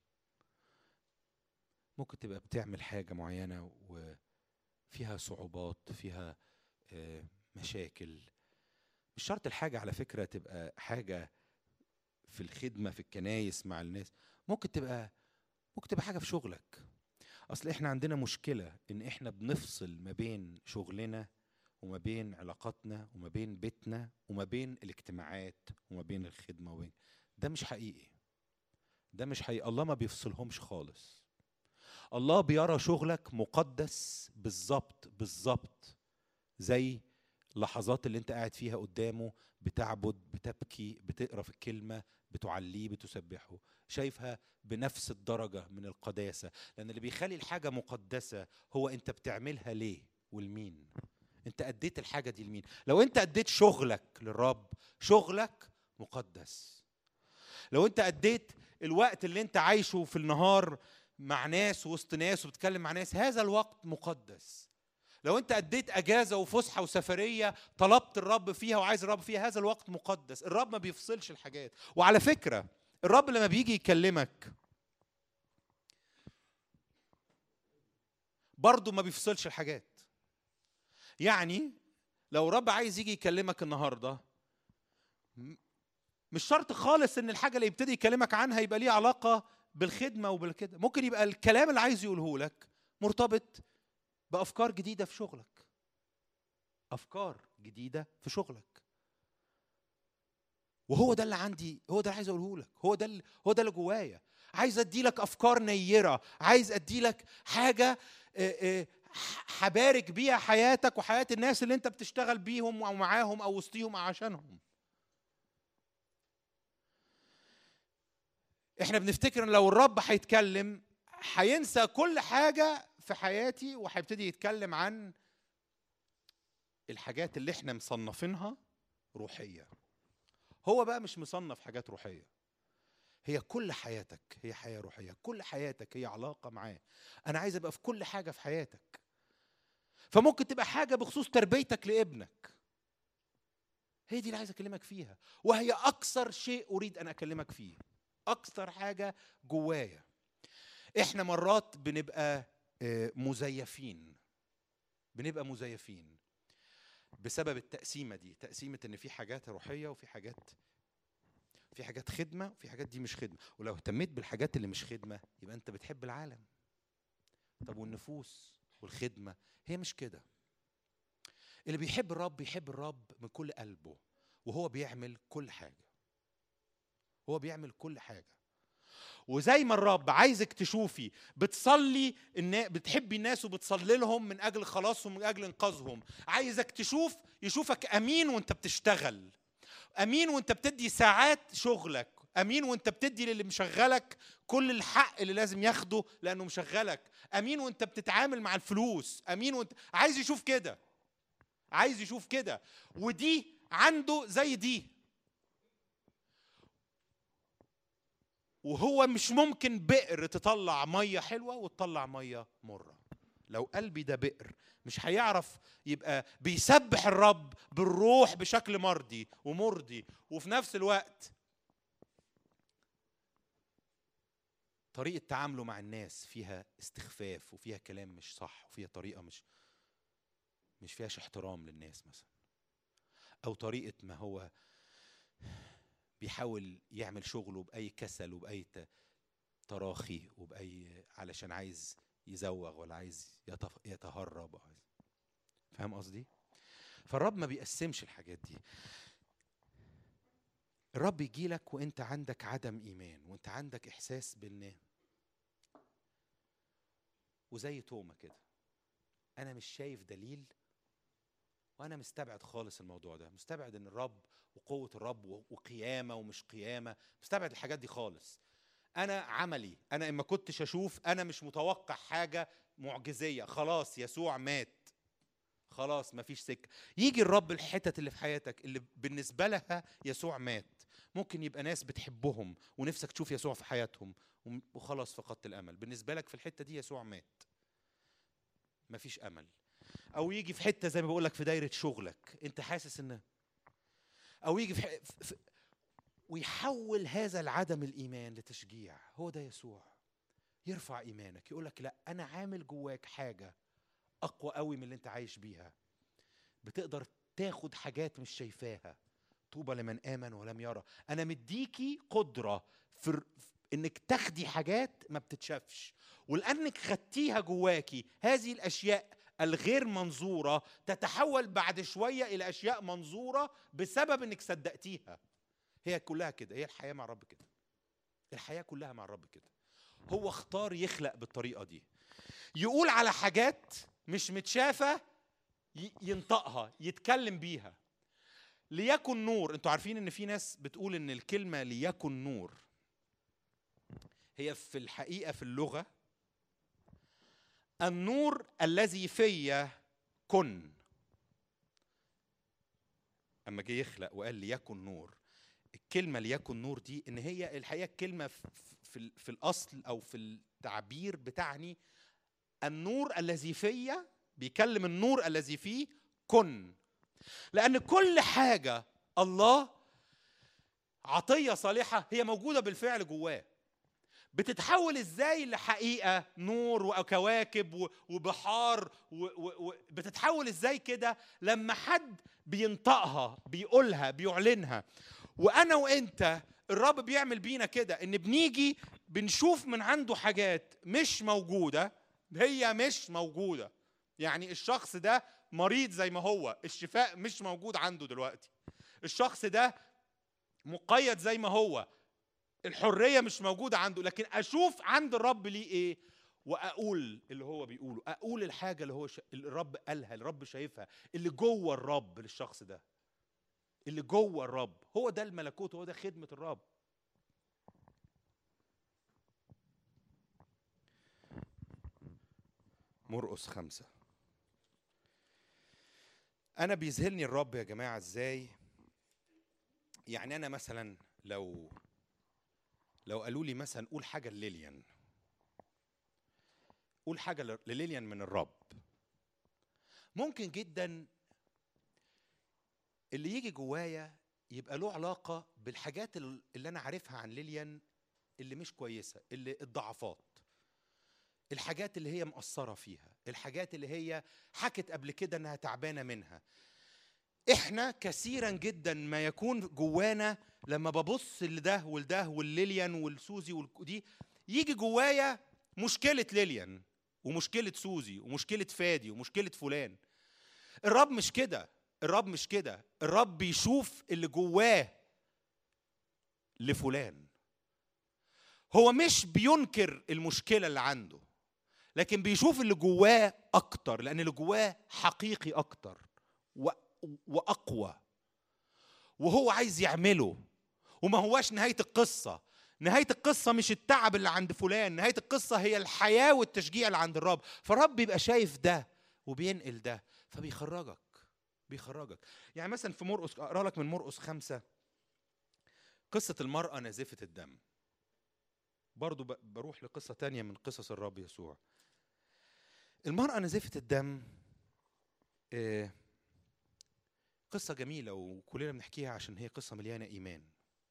ممكن تبقى بتعمل حاجة معينة و فيها صعوبات فيها آه، مشاكل مش شرط الحاجة على فكرة تبقى حاجة في الخدمة في الكنايس مع الناس ممكن تبقى ممكن تبقى حاجه في شغلك اصل احنا عندنا مشكله ان احنا بنفصل ما بين شغلنا وما بين علاقاتنا وما بين بيتنا وما بين الاجتماعات وما بين الخدمه وبين ده مش حقيقي ده مش حقيقي الله ما بيفصلهمش خالص الله بيرى شغلك مقدس بالظبط بالظبط زي اللحظات اللي انت قاعد فيها قدامه بتعبد بتبكي بتقرا في الكلمه بتعليه بتسبحه شايفها بنفس الدرجه من القداسه لان اللي بيخلي الحاجه مقدسه هو انت بتعملها ليه والمين انت اديت الحاجه دي لمين لو انت اديت شغلك للرب شغلك مقدس لو انت اديت الوقت اللي انت عايشه في النهار مع ناس وسط ناس وبتتكلم مع ناس هذا الوقت مقدس لو انت اديت اجازه وفسحه وسفريه طلبت الرب فيها وعايز الرب فيها هذا الوقت مقدس الرب ما بيفصلش الحاجات وعلى فكره الرب لما بيجي يكلمك برضه ما بيفصلش الحاجات يعني لو الرب عايز يجي يكلمك النهارده م- مش شرط خالص ان الحاجه اللي يبتدي يكلمك عنها يبقى ليها علاقه بالخدمه وبالكده ممكن يبقى الكلام اللي عايز يقوله لك مرتبط بافكار جديده في شغلك افكار جديده في شغلك وهو ده اللي عندي هو ده اللي عايز اقوله لك هو ده اللي هو ده اللي جوايا عايز ادي لك افكار نيره عايز ادي لك حاجه آه، آه، ح- هبارك بيها حياتك وحياه الناس اللي انت بتشتغل بيهم او معاهم او وسطيهم او عشانهم احنا بنفتكر ان لو الرب هيتكلم هينسى كل حاجه في حياتي وهيبتدي يتكلم عن الحاجات اللي احنا مصنفينها روحيه هو بقى مش مصنف حاجات روحيه هي كل حياتك هي حياه روحيه كل حياتك هي علاقه معاه انا عايز ابقى في كل حاجه في حياتك فممكن تبقى حاجه بخصوص تربيتك لابنك هي دي اللي عايز اكلمك فيها وهي اكثر شيء اريد ان اكلمك فيه اكثر حاجه جوايا احنا مرات بنبقى آه، مزيفين بنبقى مزيفين بسبب التقسيمه دي تقسيمه ان في حاجات روحيه وفي حاجات في حاجات خدمه وفي حاجات دي مش خدمه ولو اهتميت بالحاجات اللي مش خدمه يبقى انت بتحب العالم طب والنفوس والخدمه هي مش كده اللي بيحب الرب بيحب الرب من كل قلبه وهو بيعمل كل حاجه هو بيعمل كل حاجه وزي ما الرب عايزك تشوفي بتصلي النا... بتحبي الناس وبتصلي لهم من اجل خلاصهم من اجل انقاذهم عايزك تشوف يشوفك امين وانت بتشتغل امين وانت بتدي ساعات شغلك امين وانت بتدي للي مشغلك كل الحق اللي لازم ياخده لانه مشغلك امين وانت بتتعامل مع الفلوس امين وانت عايز يشوف كده عايز يشوف كده ودي عنده زي دي وهو مش ممكن بئر تطلع ميه حلوه وتطلع ميه مره لو قلبي ده بئر مش هيعرف يبقى بيسبح الرب بالروح بشكل مرضي ومرضي وفي نفس الوقت طريقة تعامله مع الناس فيها استخفاف وفيها كلام مش صح وفيها طريقة مش مش فيهاش احترام للناس مثلا أو طريقة ما هو بيحاول يعمل شغله بأي كسل وبأي ت- تراخي وبأي علشان عايز يزوغ ولا عايز يتف- يتهرب أو عايز فاهم قصدي؟ فالرب ما بيقسمش الحاجات دي الرب يجي لك وانت عندك عدم ايمان وانت عندك احساس بان وزي توما كده انا مش شايف دليل وانا مستبعد خالص الموضوع ده مستبعد ان الرب وقوه الرب و- وقيامه ومش قيامه مستبعد الحاجات دي خالص انا عملي انا اما كنتش اشوف انا مش متوقع حاجه معجزيه خلاص يسوع مات خلاص مفيش سكه يجي الرب الحتت اللي في حياتك اللي بالنسبه لها يسوع مات ممكن يبقى ناس بتحبهم ونفسك تشوف يسوع في حياتهم وم- وخلاص فقدت الامل بالنسبه لك في الحته دي يسوع مات مفيش امل او يجي في حته زي ما بقول لك في دايره شغلك انت حاسس ان او يجي في, ح... في ويحول هذا العدم الايمان لتشجيع هو ده يسوع يرفع ايمانك يقول لك لا انا عامل جواك حاجه اقوى قوي من اللي انت عايش بيها بتقدر تاخد حاجات مش شايفاها طوبى لمن امن ولم يرى انا مديكي قدره في الر- انك تاخدي حاجات ما بتتشافش ولانك خدتيها جواكي هذه الاشياء الغير منظوره تتحول بعد شويه الى اشياء منظوره بسبب انك صدقتيها هي كلها كده هي الحياه مع الرب كده الحياه كلها مع الرب كده هو اختار يخلق بالطريقه دي يقول على حاجات مش متشافه ي- ينطقها يتكلم بيها ليكن نور انتوا عارفين ان في ناس بتقول ان الكلمه ليكن نور هي في الحقيقه في اللغه النور الذي في كن اما جه يخلق وقال ليكن نور الكلمه ليكن نور دي ان هي الحقيقه الكلمه في, في, ال- في الاصل او في التعبير بتعني النور الذي في بيكلم النور الذي فيه كن لان كل حاجه الله عطيه صالحه هي موجوده بالفعل جواه بتتحول ازاي لحقيقه نور وكواكب و- وبحار و- و- و- بتتحول ازاي كده لما حد بينطقها بيقولها بيعلنها وانا وانت الرب بيعمل بينا كده ان بنيجي بنشوف من عنده حاجات مش موجوده هي مش موجوده يعني الشخص ده مريض زي ما هو الشفاء مش موجود عنده دلوقتي الشخص ده مقيد زي ما هو الحريه مش موجوده عنده لكن اشوف عند الرب ليه ايه واقول اللي هو بيقوله اقول الحاجه اللي هو ش... اللي الرب قالها الرب شايفها اللي جوه الرب للشخص ده اللي جوه الرب هو ده الملكوت هو ده خدمه الرب مرقس خمسة أنا بيذهلني الرب يا جماعة إزاي يعني أنا مثلا لو لو قالوا لي مثلا قول حاجة لليليان قول حاجة ل- لليليان من الرب ممكن جدا اللي يجي جوايا يبقى له علاقة بالحاجات ال- اللي أنا عارفها عن ليليان اللي مش كويسة اللي الضعفات الحاجات اللي هي مقصرة فيها الحاجات اللي هي حكت قبل كده انها تعبانة منها احنا كثيرا جدا ما يكون جوانا لما ببص لده ولده والليليان والسوزي ودي يجي جوايا مشكلة ليليان ومشكلة سوزي ومشكلة فادي ومشكلة فلان الرب مش كده الرب مش كده الرب بيشوف اللي جواه لفلان هو مش بينكر المشكلة اللي عنده لكن بيشوف اللي جواه أكتر لأن اللي جواه حقيقي أكتر و... وأقوى وهو عايز يعمله وما هواش نهاية القصة نهاية القصة مش التعب اللي عند فلان نهاية القصة هي الحياة والتشجيع اللي عند الرب فالرب بيبقى شايف ده وبينقل ده فبيخرجك بيخرجك يعني مثلا في مرقس اقرا لك من مرقس خمسة قصة المرأة نازفة الدم برضو ب- بروح لقصة تانية من قصص الرب يسوع المرأة نزفة الدم آه، قصة جميلة وكلنا بنحكيها عشان هي قصة مليانة إيمان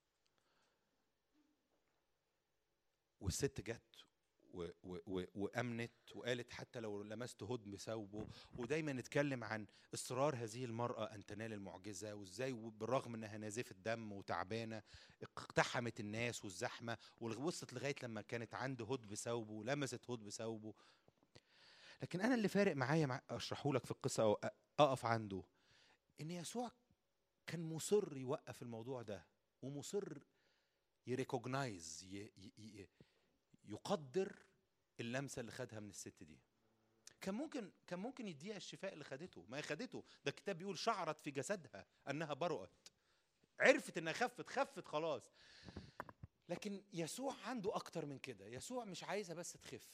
والست جت و- و- و- وامنت وقالت حتى لو لمست هدم ثوبه ودايما نتكلم عن اصرار هذه المراه ان تنال المعجزه وازاي بالرغم انها نازفه دم وتعبانه اقتحمت الناس والزحمه ووصلت لغايه لما كانت عند هدب ثوبه ولمست هدب ثوبه لكن انا اللي فارق معايا مع اشرحه لك في القصه او أ- اقف عنده ان يسوع كان مصر يوقف الموضوع ده ومصر يريكوجنايز ي- ي- ي- يقدر اللمسه اللي خدها من الست دي كان ممكن كان ممكن يديها الشفاء اللي خدته ما هي خدته ده الكتاب بيقول شعرت في جسدها انها برؤت عرفت انها خفت خفت خلاص لكن يسوع عنده اكتر من كده يسوع مش عايزها بس تخف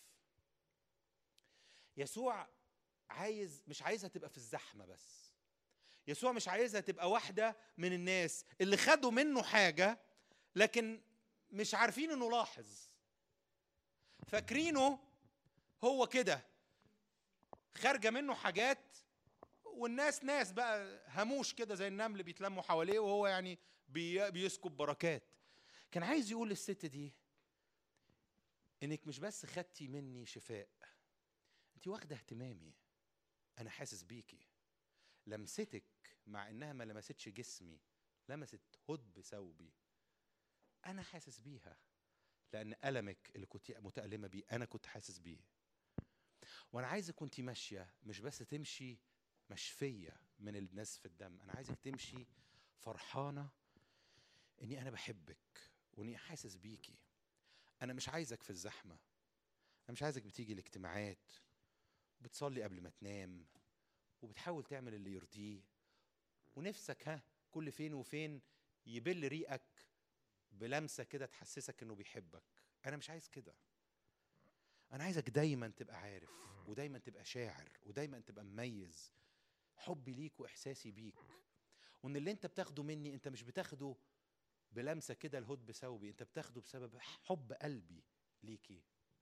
يسوع عايز مش عايزها تبقى في الزحمه بس يسوع مش عايزها تبقى واحده من الناس اللي خدوا منه حاجه لكن مش عارفين انه لاحظ فاكرينه هو كده خارجه منه حاجات والناس ناس بقى هموش كده زي النمل بيتلموا حواليه وهو يعني بي بيسكب بركات كان عايز يقول للست دي انك مش بس خدتي مني شفاء انت واخده اهتمامي انا حاسس بيكي لمستك مع انها ما لمستش جسمي لمست هدب ثوبي انا حاسس بيها لان المك اللي كنت متالمه بيه انا كنت حاسس بيه وانا عايزك كنت ماشيه مش بس تمشي مشفيه من الناس في الدم انا عايزك تمشي فرحانه اني انا بحبك واني حاسس بيكي انا مش عايزك في الزحمه انا مش عايزك بتيجي الاجتماعات بتصلي قبل ما تنام وبتحاول تعمل اللي يرضيه ونفسك ها كل فين وفين يبل ريقك بلمسه كده تحسسك انه بيحبك انا مش عايز كده انا عايزك دايما تبقى عارف ودايما تبقى شاعر ودايما تبقى مميز حبي ليك واحساسي بيك وان اللي انت بتاخده مني انت مش بتاخده بلمسه كده الهد بثوبي انت بتاخده بسبب حب قلبي ليكي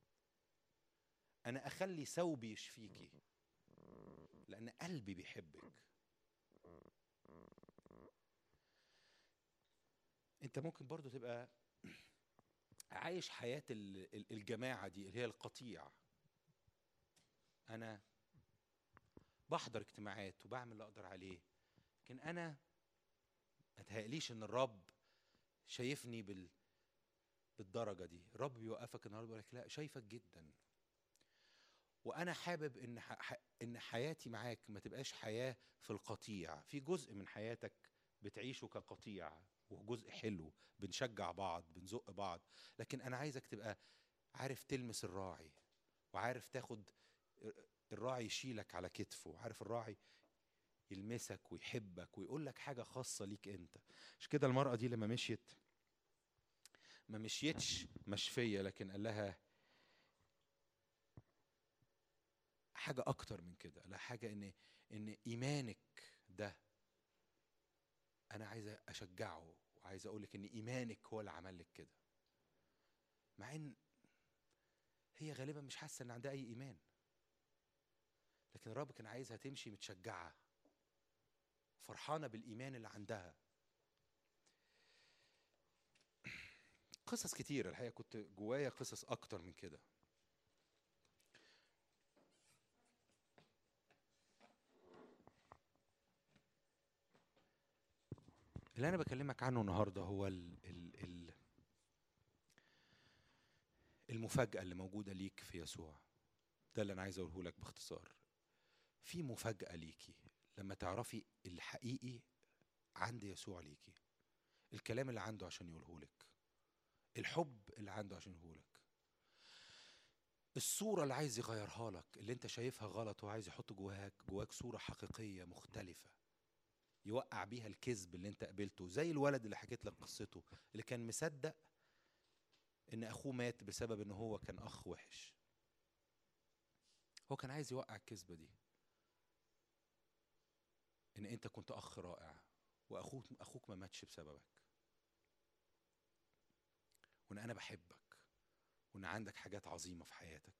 انا اخلي ثوبي يشفيكي لان قلبي بيحبك انت ممكن برضو تبقى عايش حياة ال- ال- الجماعة دي اللي هي القطيع أنا بحضر اجتماعات وبعمل اللي أقدر عليه لكن أنا ما تهيأليش إن الرب شايفني بال بالدرجة دي الرب بيوقفك النهارده بيقول لك لا شايفك جدا وأنا حابب إن ح... ح- إن حياتي معاك ما تبقاش حياة في القطيع في جزء من حياتك بتعيشه كقطيع وجزء حلو بنشجع بعض بنزق بعض لكن انا عايزك تبقى عارف تلمس الراعي وعارف تاخد الراعي يشيلك على كتفه عارف الراعي يلمسك ويحبك ويقول لك حاجة خاصة ليك انت مش كده المرأة دي لما مشيت ما مشيتش مشفية لكن قال لها حاجة أكتر من كده قال لها حاجة إن إن إيمانك ده أنا عايز أشجعه وعايز أقول لك إن إيمانك هو اللي عمل لك كده مع إن هي غالبا مش حاسة إن عندها أي إيمان لكن الرب كان عايزها تمشي متشجعة فرحانة بالإيمان اللي عندها قصص كتير الحقيقة كنت جوايا قصص أكتر من كده اللي أنا بكلمك عنه النهاردة هو ال ال ال المفاجأة اللي موجودة ليك في يسوع ده اللي أنا عايز أقوله لك باختصار في مفاجأة ليكي لما تعرفي الحقيقي عند يسوع ليكي الكلام اللي عنده عشان يقوله لك الحب اللي عنده عشان يقوله لك الصورة اللي عايز يغيرها لك اللي انت شايفها غلط وعايز يحط جواك جواك صورة حقيقية مختلفة يوقع بيها الكذب اللي انت قابلته زي الولد اللي حكيت لك قصته اللي كان مصدق ان اخوه مات بسبب ان هو كان اخ وحش هو كان عايز يوقع الكذبة دي ان انت كنت اخ رائع واخوك اخوك ما ماتش بسببك وان انا بحبك وان عندك حاجات عظيمه في حياتك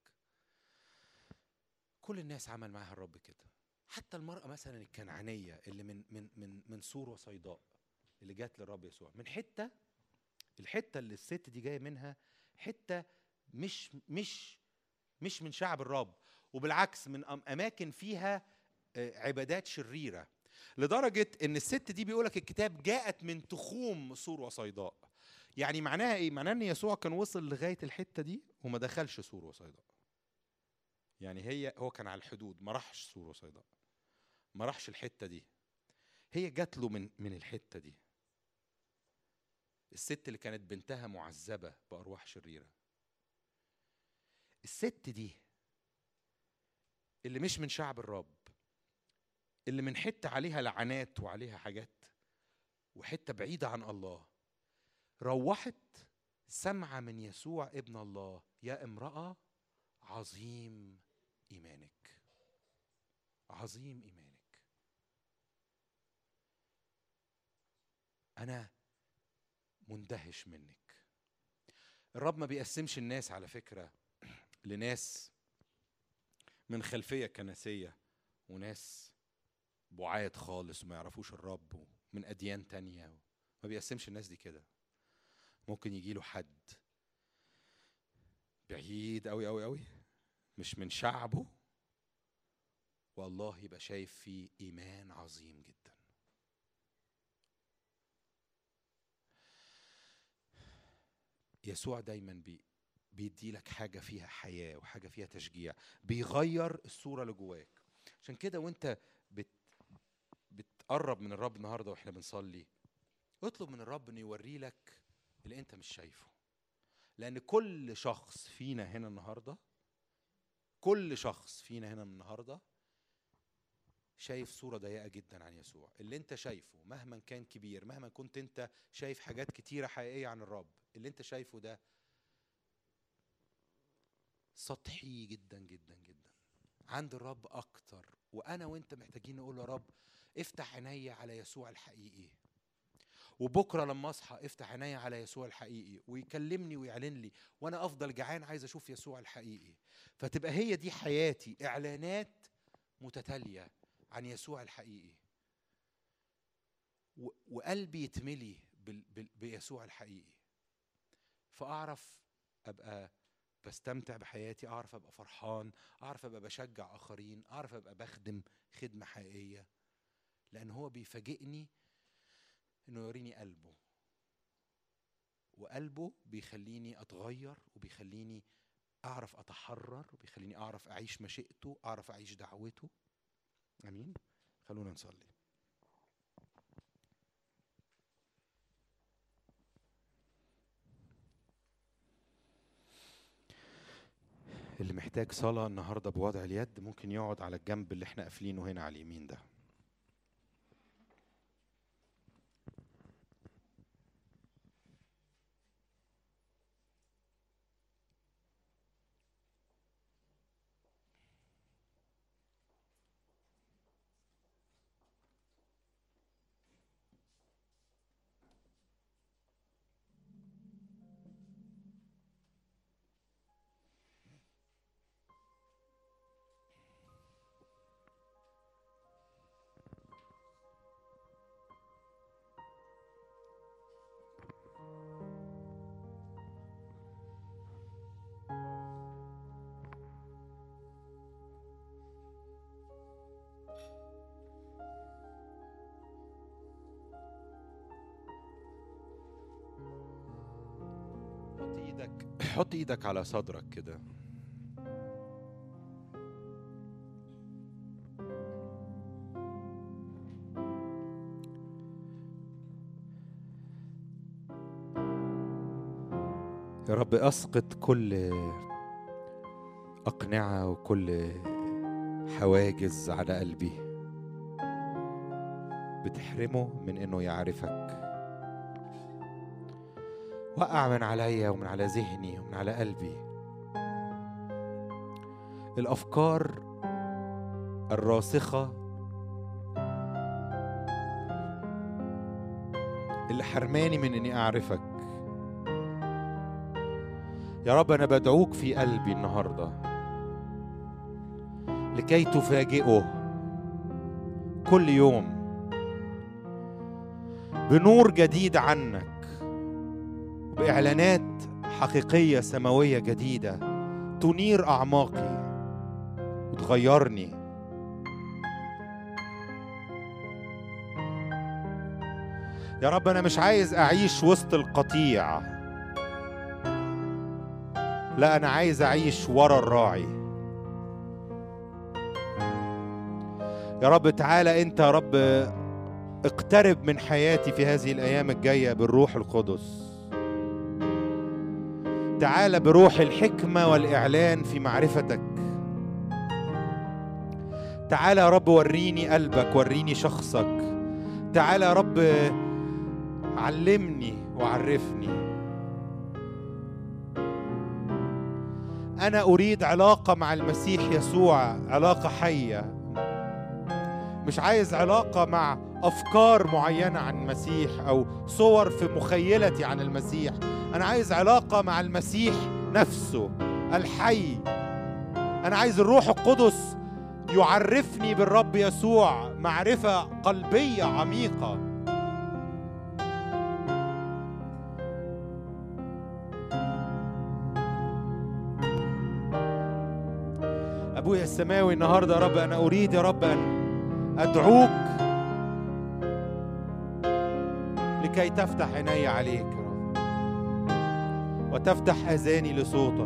كل الناس عمل معاها الرب كده حتى المراه مثلا الكنعانيه اللي من من من من سور وصيداء اللي جات للرب يسوع من حته الحته اللي الست دي جايه منها حته مش مش مش من شعب الرب وبالعكس من أم- اماكن فيها آه، عبادات شريره لدرجه ان الست دي بيقولك الكتاب جاءت من تخوم سور وصيداء يعني معناها ايه معناها ان يسوع كان وصل لغايه الحته دي وما دخلش سور وصيداء يعني هي هو كان على الحدود ما راحش سور وصيداء ما راحش الحته دي هي جات له من من الحته دي الست اللي كانت بنتها معذبه بارواح شريره الست دي اللي مش من شعب الرب اللي من حته عليها لعنات وعليها حاجات وحته بعيده عن الله روحت سمع من يسوع ابن الله يا امراه عظيم ايمانك عظيم ايمانك انا مندهش منك الرب ما بيقسمش الناس على فكره لناس من خلفيه كنسيه وناس بعاد خالص وما يعرفوش الرب ومن اديان تانية ما بيقسمش الناس دي كده ممكن يجي له حد بعيد قوي قوي قوي مش من شعبه والله يبقى شايف فيه ايمان عظيم جدا يسوع دايما بي بيدي لك حاجه فيها حياه وحاجه فيها تشجيع بيغير الصوره اللي جواك عشان كده وانت بت بتقرب من الرب النهارده واحنا بنصلي اطلب من الرب انه يوري لك اللي انت مش شايفه لان كل شخص فينا هنا النهارده كل شخص فينا هنا النهارده شايف صورة ضيقة جدا عن يسوع اللي انت شايفه مهما كان كبير مهما كنت انت شايف حاجات كتيرة حقيقية عن الرب اللي انت شايفه ده سطحي جدا جدا جدا عند الرب اكتر وانا وانت محتاجين نقول يا رب افتح عيني على يسوع الحقيقي وبكره لما اصحى افتح عيني على يسوع الحقيقي ويكلمني ويعلن لي وانا افضل جعان عايز اشوف يسوع الحقيقي فتبقى هي دي حياتي اعلانات متتاليه عن يسوع الحقيقي و- وقلبي يتملي بال- بال- بيسوع الحقيقي فاعرف ابقى بستمتع بحياتي اعرف ابقى فرحان اعرف ابقى بشجع اخرين اعرف ابقى بخدم خدمه حقيقيه لان هو بيفاجئني انه يوريني قلبه وقلبه بيخليني اتغير وبيخليني اعرف اتحرر وبيخليني اعرف اعيش مشيئته اعرف اعيش دعوته امين خلونا نصلي اللي محتاج صلاة النهاردة بوضع اليد ممكن يقعد على الجنب اللي احنا قافلينه هنا على اليمين ده حط ايدك حط ايدك على صدرك كده يا رب اسقط كل اقنعه وكل حواجز على قلبي بتحرمه من انه يعرفك وقع من عليا ومن على ذهني ومن على قلبي الافكار الراسخه اللي حرماني من اني اعرفك يا رب انا بدعوك في قلبي النهارده لكي تفاجئه كل يوم بنور جديد عنك باعلانات حقيقيه سماويه جديده تنير اعماقي وتغيرني يا رب انا مش عايز اعيش وسط القطيع لا انا عايز اعيش ورا الراعي يا رب تعالى انت يا رب اقترب من حياتي في هذه الايام الجايه بالروح القدس تعالى بروح الحكمه والاعلان في معرفتك تعالى يا رب وريني قلبك وريني شخصك تعالى يا رب علمني وعرفني انا اريد علاقه مع المسيح يسوع علاقه حيه مش عايز علاقه مع افكار معينه عن المسيح او صور في مخيلتي عن المسيح انا عايز علاقه مع المسيح نفسه الحي انا عايز الروح القدس يعرفني بالرب يسوع معرفه قلبيه عميقه ابويا السماوي النهارده يا رب انا اريد يا رب ان ادعوك لكي تفتح عيني عليك يا رب وتفتح اذاني لصوتك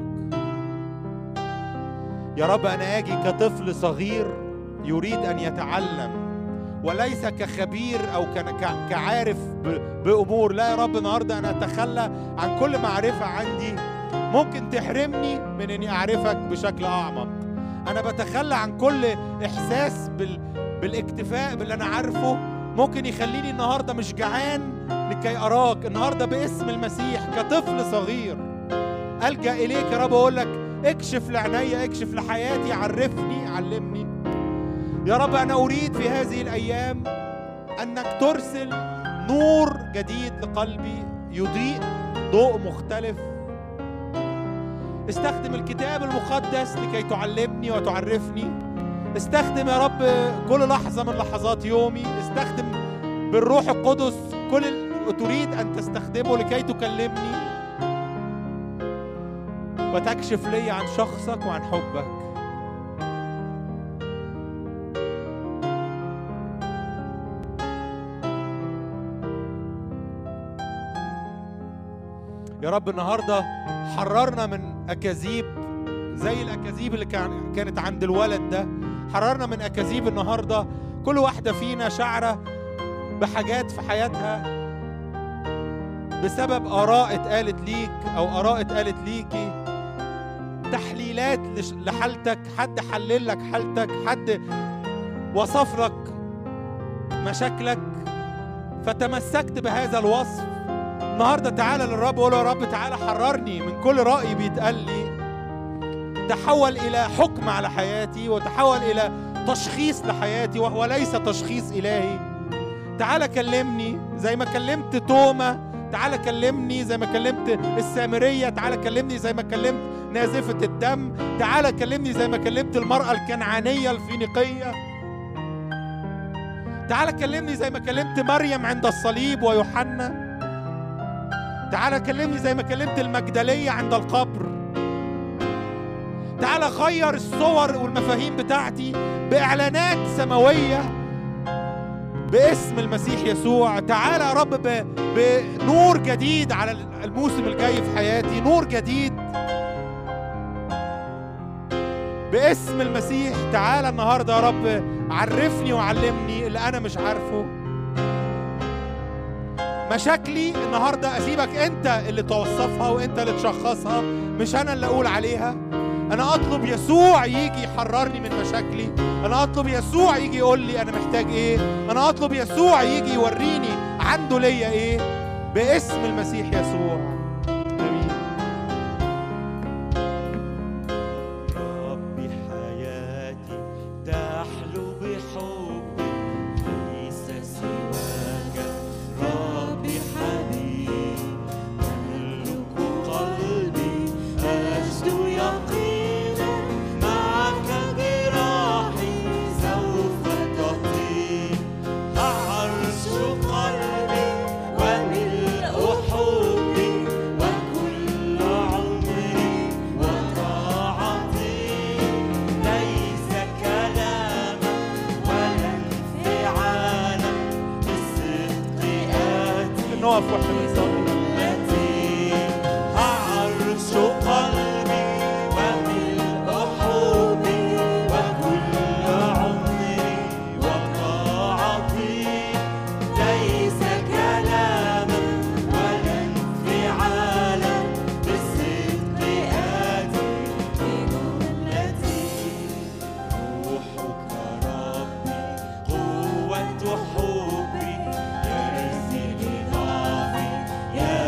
يا رب انا اجي كطفل صغير يريد ان يتعلم وليس كخبير او كن- ك- كعارف ب- بامور لا يا رب النهارده انا اتخلى عن كل معرفه عندي ممكن تحرمني من اني اعرفك بشكل اعمق انا بتخلى عن كل احساس بال... بالاكتفاء باللي انا عارفه ممكن يخليني النهارده مش جعان لكي اراك النهارده باسم المسيح كطفل صغير الجا اليك يا رب اقول لك اكشف لعينيا اكشف لحياتي عرفني علمني يا رب انا اريد في هذه الايام انك ترسل نور جديد لقلبي يضيء ضوء مختلف استخدم الكتاب المقدس لكي تعلمني وتعرفني استخدم يا رب كل لحظة من لحظات يومي استخدم بالروح القدس كل اللي تريد أن تستخدمه لكي تكلمني وتكشف لي عن شخصك وعن حبك يا رب النهارده حررنا من اكاذيب زي الاكاذيب اللي كان كانت عند الولد ده حررنا من اكاذيب النهارده كل واحده فينا شعره بحاجات في حياتها بسبب اراء اتقالت ليك او اراء اتقالت ليكي تحليلات لش- لحالتك حد حلل لك حالتك حد وصف لك مشاكلك فتمسكت بهذا الوصف النهارده تعالى للرب وقول له يا رب تعالى حررني من كل رأي بيتقال لي تحول إلى حكم على حياتي وتحول إلى تشخيص لحياتي وهو ليس تشخيص إلهي تعالى كلمني زي ما كلمت توما تعالى كلمني زي ما كلمت السامرية تعالى كلمني زي ما كلمت نازفة الدم تعالى كلمني زي ما كلمت المرأة الكنعانية الفينيقية تعالى كلمني زي ما كلمت مريم عند الصليب ويوحنا تعالى كلمني زي ما كلمت المجدلية عند القبر تعالى غير الصور والمفاهيم بتاعتي بإعلانات سماوية باسم المسيح يسوع تعالى يا رب ب- بنور جديد على الموسم الجاي في حياتي نور جديد باسم المسيح تعالى النهارده يا رب عرفني وعلمني اللي انا مش عارفه مشاكلي النهارده اسيبك انت اللي توصفها وانت اللي تشخصها مش انا اللي اقول عليها انا اطلب يسوع يجي يحررني من مشاكلي انا اطلب يسوع يجي يقول لي انا محتاج ايه انا اطلب يسوع يجي يوريني عنده ليا ايه باسم المسيح يسوع امين ربي حياتي تحلو بحبك ليس سواك ربي حبيبي تملك قلبي أجد يقينا معك جراحي سوف تطير عرش قلبي وملء حبي وكل عمري وطاعتي ليس كلاما ولا انفعالا بالصدق آتي نقف واحنا بنصلي التي عرش قلبي وملء حبي وكل عمري وطاعتي ليس كلاما ولا انفعالا بالصدق آتي في جملتي روحك ربي قوة حبي يرثي لضعفي يا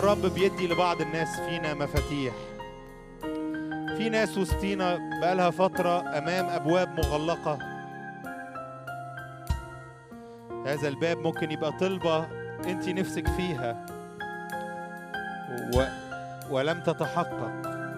الرب بيدي لبعض الناس فينا مفاتيح في ناس وسطينا بقالها فترة أمام أبواب مغلقة هذا الباب ممكن يبقى طلبة أنت نفسك فيها و... ولم تتحقق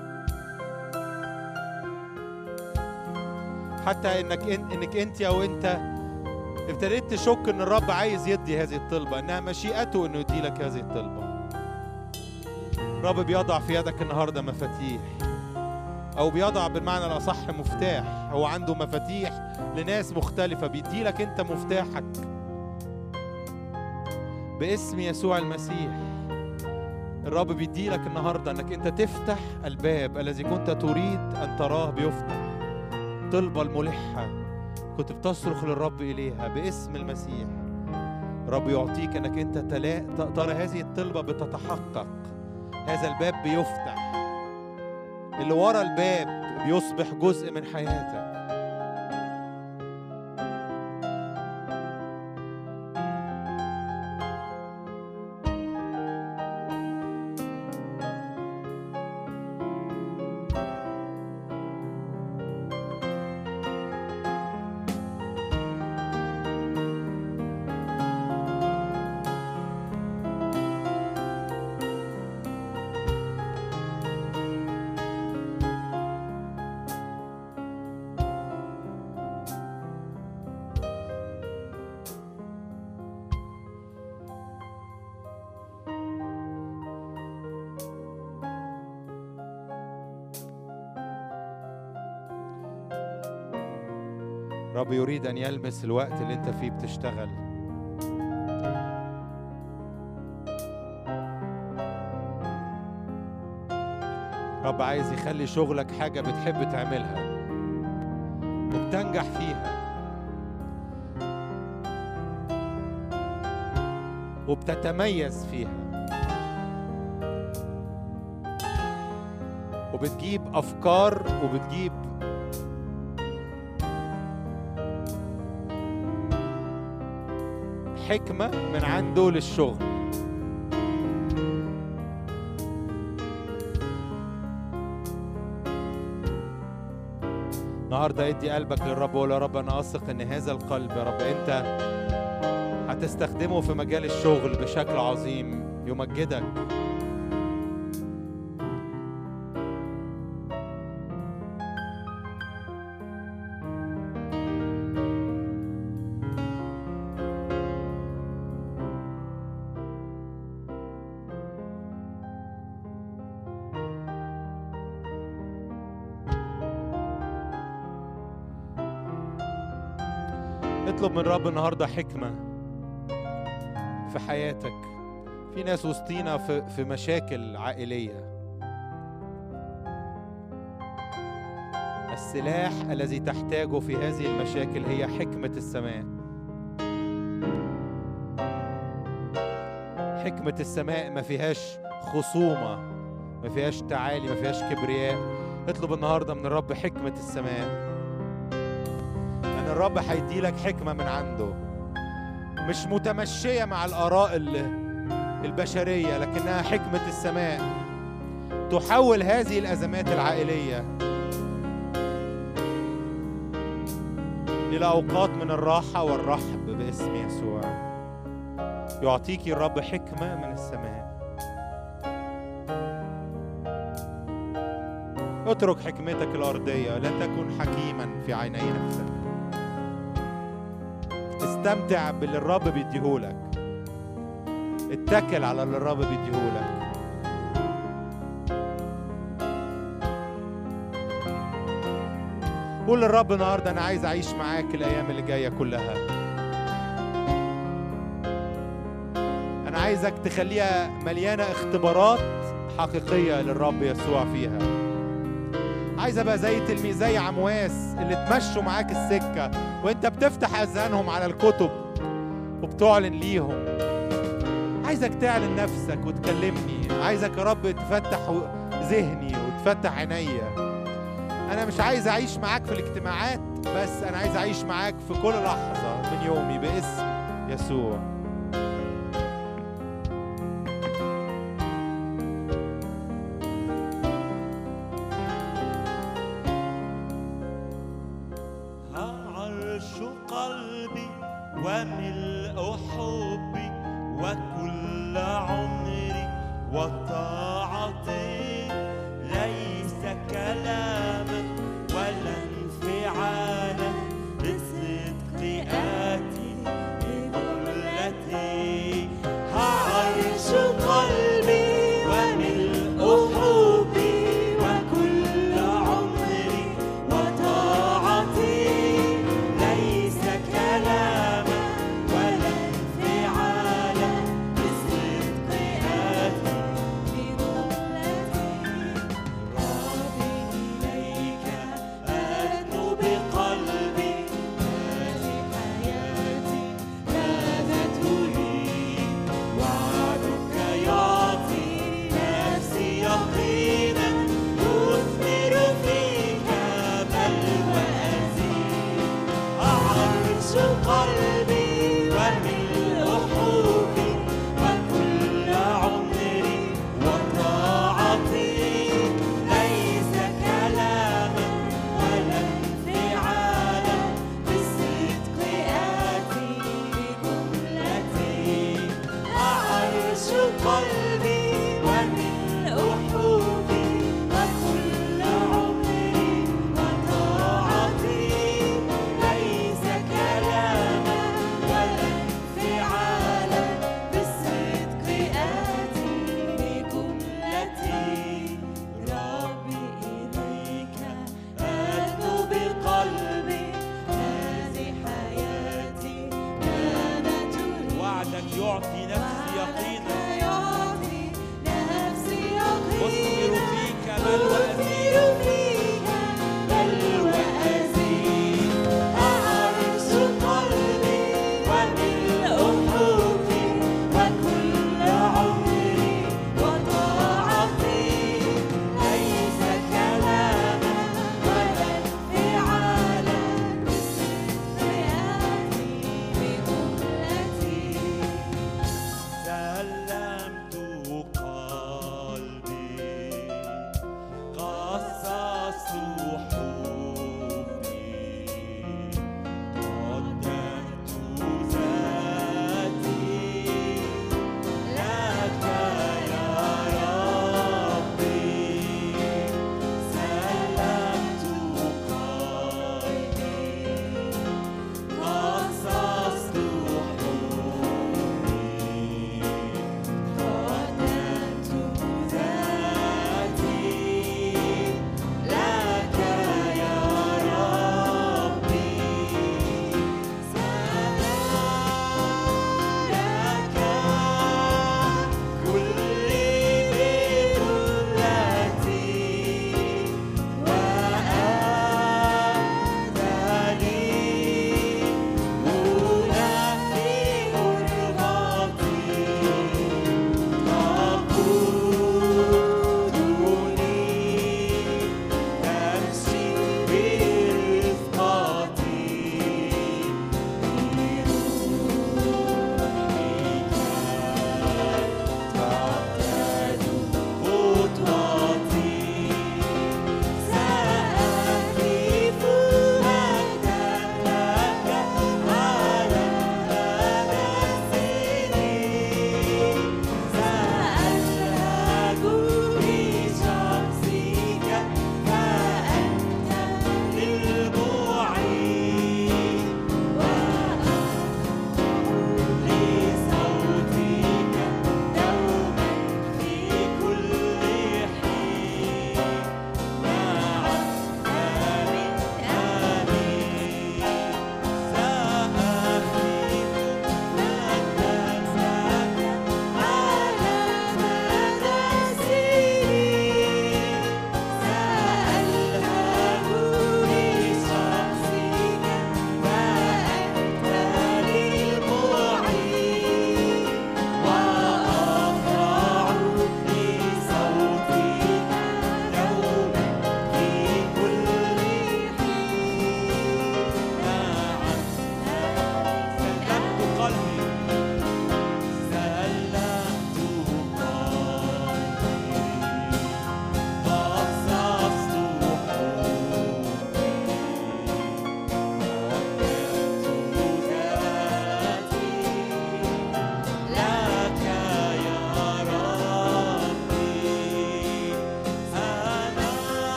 حتى انك إن... انك انت او انت ابتديت تشك ان الرب عايز يدي هذه الطلبه انها مشيئته انه يدي لك هذه الطلبه الرب بيضع في يدك النهارده مفاتيح او بيضع بالمعنى الاصح مفتاح هو عنده مفاتيح لناس مختلفه بيدي لك انت مفتاحك باسم يسوع المسيح الرب بيدي لك النهارده انك انت تفتح الباب الذي كنت تريد ان تراه بيفتح الطلبه الملحه كنت بتصرخ للرب اليها باسم المسيح رب يعطيك انك انت تلا... ت- ترى هذه الطلبه بتتحقق هذا الباب بيفتح اللي ورا الباب بيصبح جزء من حياتك رب يريد ان يلمس الوقت اللي انت فيه بتشتغل رب عايز يخلي شغلك حاجة بتحب تعملها وبتنجح فيها وبتتميز فيها وبتجيب أفكار وبتجيب حكمة من عنده للشغل النهارده ادي قلبك للرب وقول يا رب انا اثق ان هذا القلب يا رب انت هتستخدمه في مجال الشغل بشكل عظيم يمجدك اطلب من الرب النهارده حكمه في حياتك في ناس وسطينا في في مشاكل عائليه السلاح الذي تحتاجه في هذه المشاكل هي حكمه السماء حكمه السماء ما فيهاش خصومه ما فيهاش تعالي ما فيهاش كبرياء اطلب النهارده من الرب حكمه السماء ان الرب هيدي لك حكمه من عنده مش متمشيه مع الاراء ال- البشريه لكنها حكمه السماء تحول هذه الازمات العائليه الى اوقات من الراحه والرحب باسم يسوع يعطيك الرب حكمه من السماء اترك حكمتك الارضيه لا تكن حكيما في عيني نفسك استمتع باللي الرب بيديهولك اتكل على اللي الرب بيديهولك قول للرب النهارده انا عايز اعيش معاك الايام اللي جايه كلها انا عايزك تخليها مليانه اختبارات حقيقيه للرب يسوع فيها عايز ابقى زي تلميذ زي عمواس اللي تمشوا معاك السكه وانت بتفتح اذهانهم على الكتب وبتعلن ليهم عايزك تعلن نفسك وتكلمني عايزك يا رب تفتح ذهني وتفتح عينيا انا مش عايز اعيش معاك في الاجتماعات بس انا عايز اعيش معاك في كل لحظه من يومي باسم يسوع وملء حبي وكل عمري وطاعتي ليس كلاما ولا انفعالا بالصدق آتي بجملتي عرش قلبي وملء حبي وكل عمري وطاعتي ليس كلاما ولا انفعالا بالصدق آتي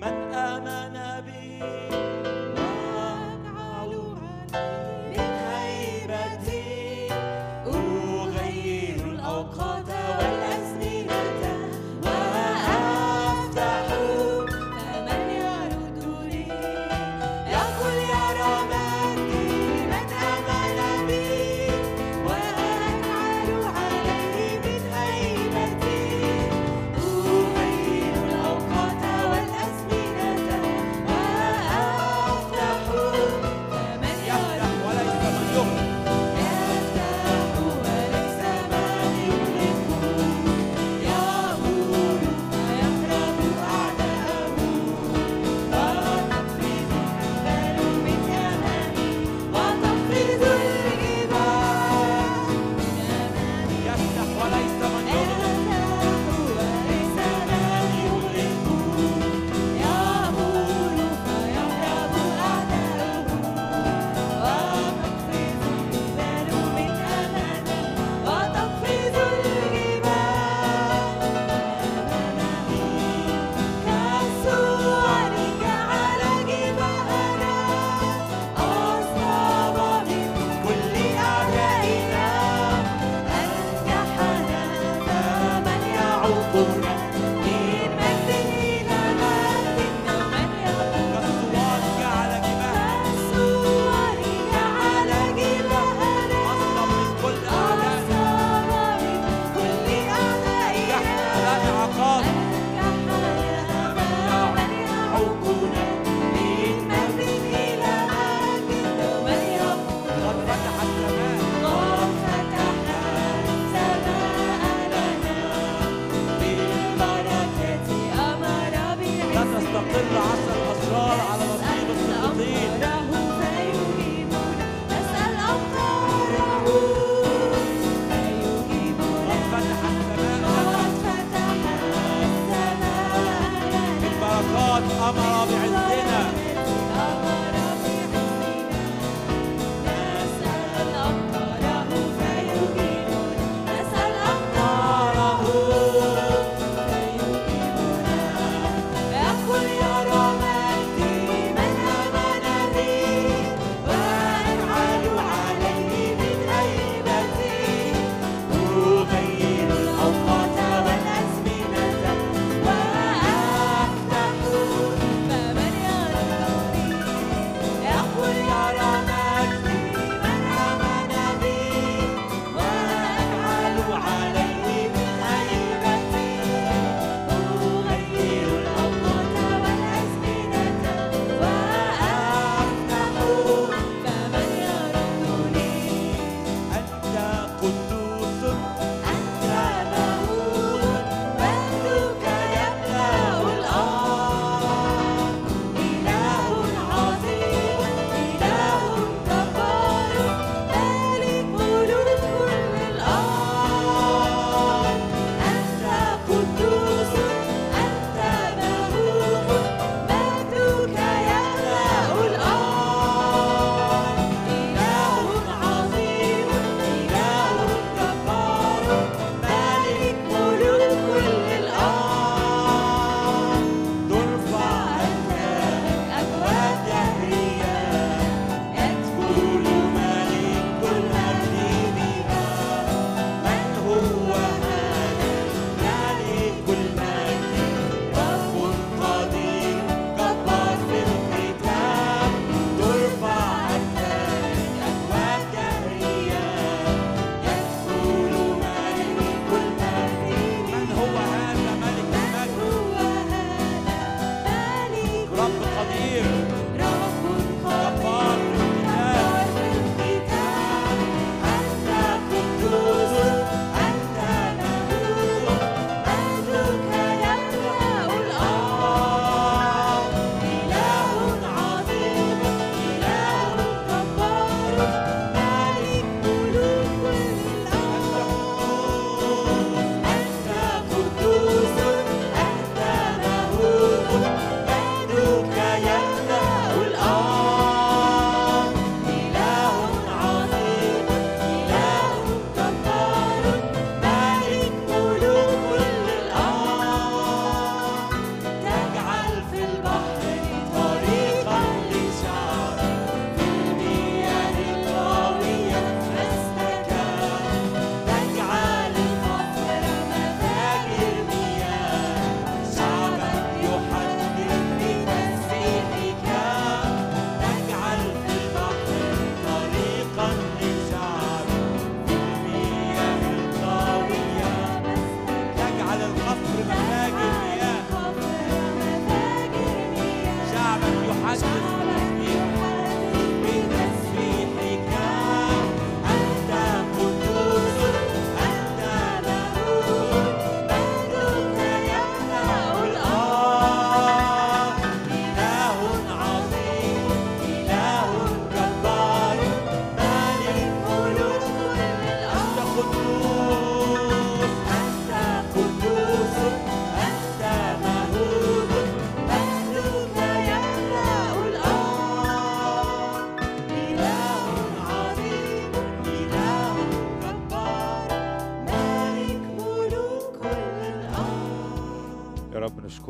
من آمن بي وأجعل من هيبتي أغير الأوقات والأزمنة وأفتح فمن يرد لي يقول يا رمادي من آمن بي وأجعل عليه من هيبتي أغير الأوقات والأزمنة وأفتح فمن يفتح يرد وليس من يغلق يفتح وليس من يغلق يأمر فيهرب أعداءه وتقفز الجبال من أمامي وتقفز الجبال من أمامي يفتح وليس من يغلق يفتح وليس من يغلق يأمر فيهرب أعداؤه وتقفز الجبال من أمامي وتقفز الجبال كالسوارك على جبهنا أصاب من كل أعدائنا أنجحنا فمن يعوقنا من مجد إلى مجد من يعوقنا كالصوارك على جباه كالسوارك على جبهنا أصلا من كل أعدائنا أصاب من كل أعدائنا نحن لا عقاب قد فتح السماء لا تستقر عصا الأسرار على نصيب السقطين نسأل أمطاره قد فتح السماء قد فتح السماء بالبركات أمر بعزنا يقول يا رمادي من آمن بي وأجعل عليه من هيبتي أغير الأوقات والأزمنة وأفتح فمن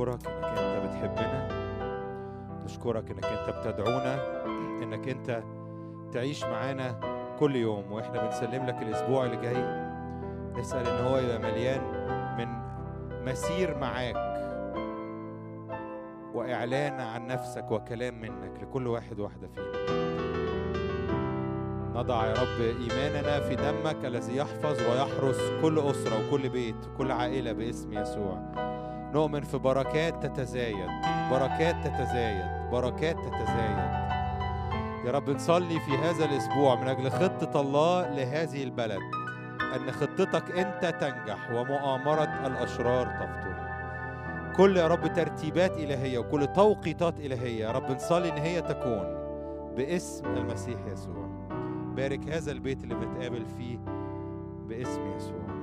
نشكرك انك انت بتحبنا نشكرك انك انت بتدعونا انك انت تعيش معانا كل يوم واحنا بنسلم لك الاسبوع اللي جاي نسال ان هو يبقى مليان من مسير معاك واعلان عن نفسك وكلام منك لكل واحد واحده فينا نضع يا رب ايماننا في دمك الذي يحفظ ويحرس كل اسره وكل بيت وكل عائله باسم يسوع نؤمن في بركات تتزايد بركات تتزايد بركات تتزايد يا رب نصلي في هذا الاسبوع من اجل خطه الله لهذه البلد ان خطتك انت تنجح ومؤامره الاشرار تبطل كل يا رب ترتيبات الهيه وكل توقيتات الهيه يا رب نصلي ان هي تكون باسم المسيح يسوع بارك هذا البيت اللي بنتقابل فيه باسم يسوع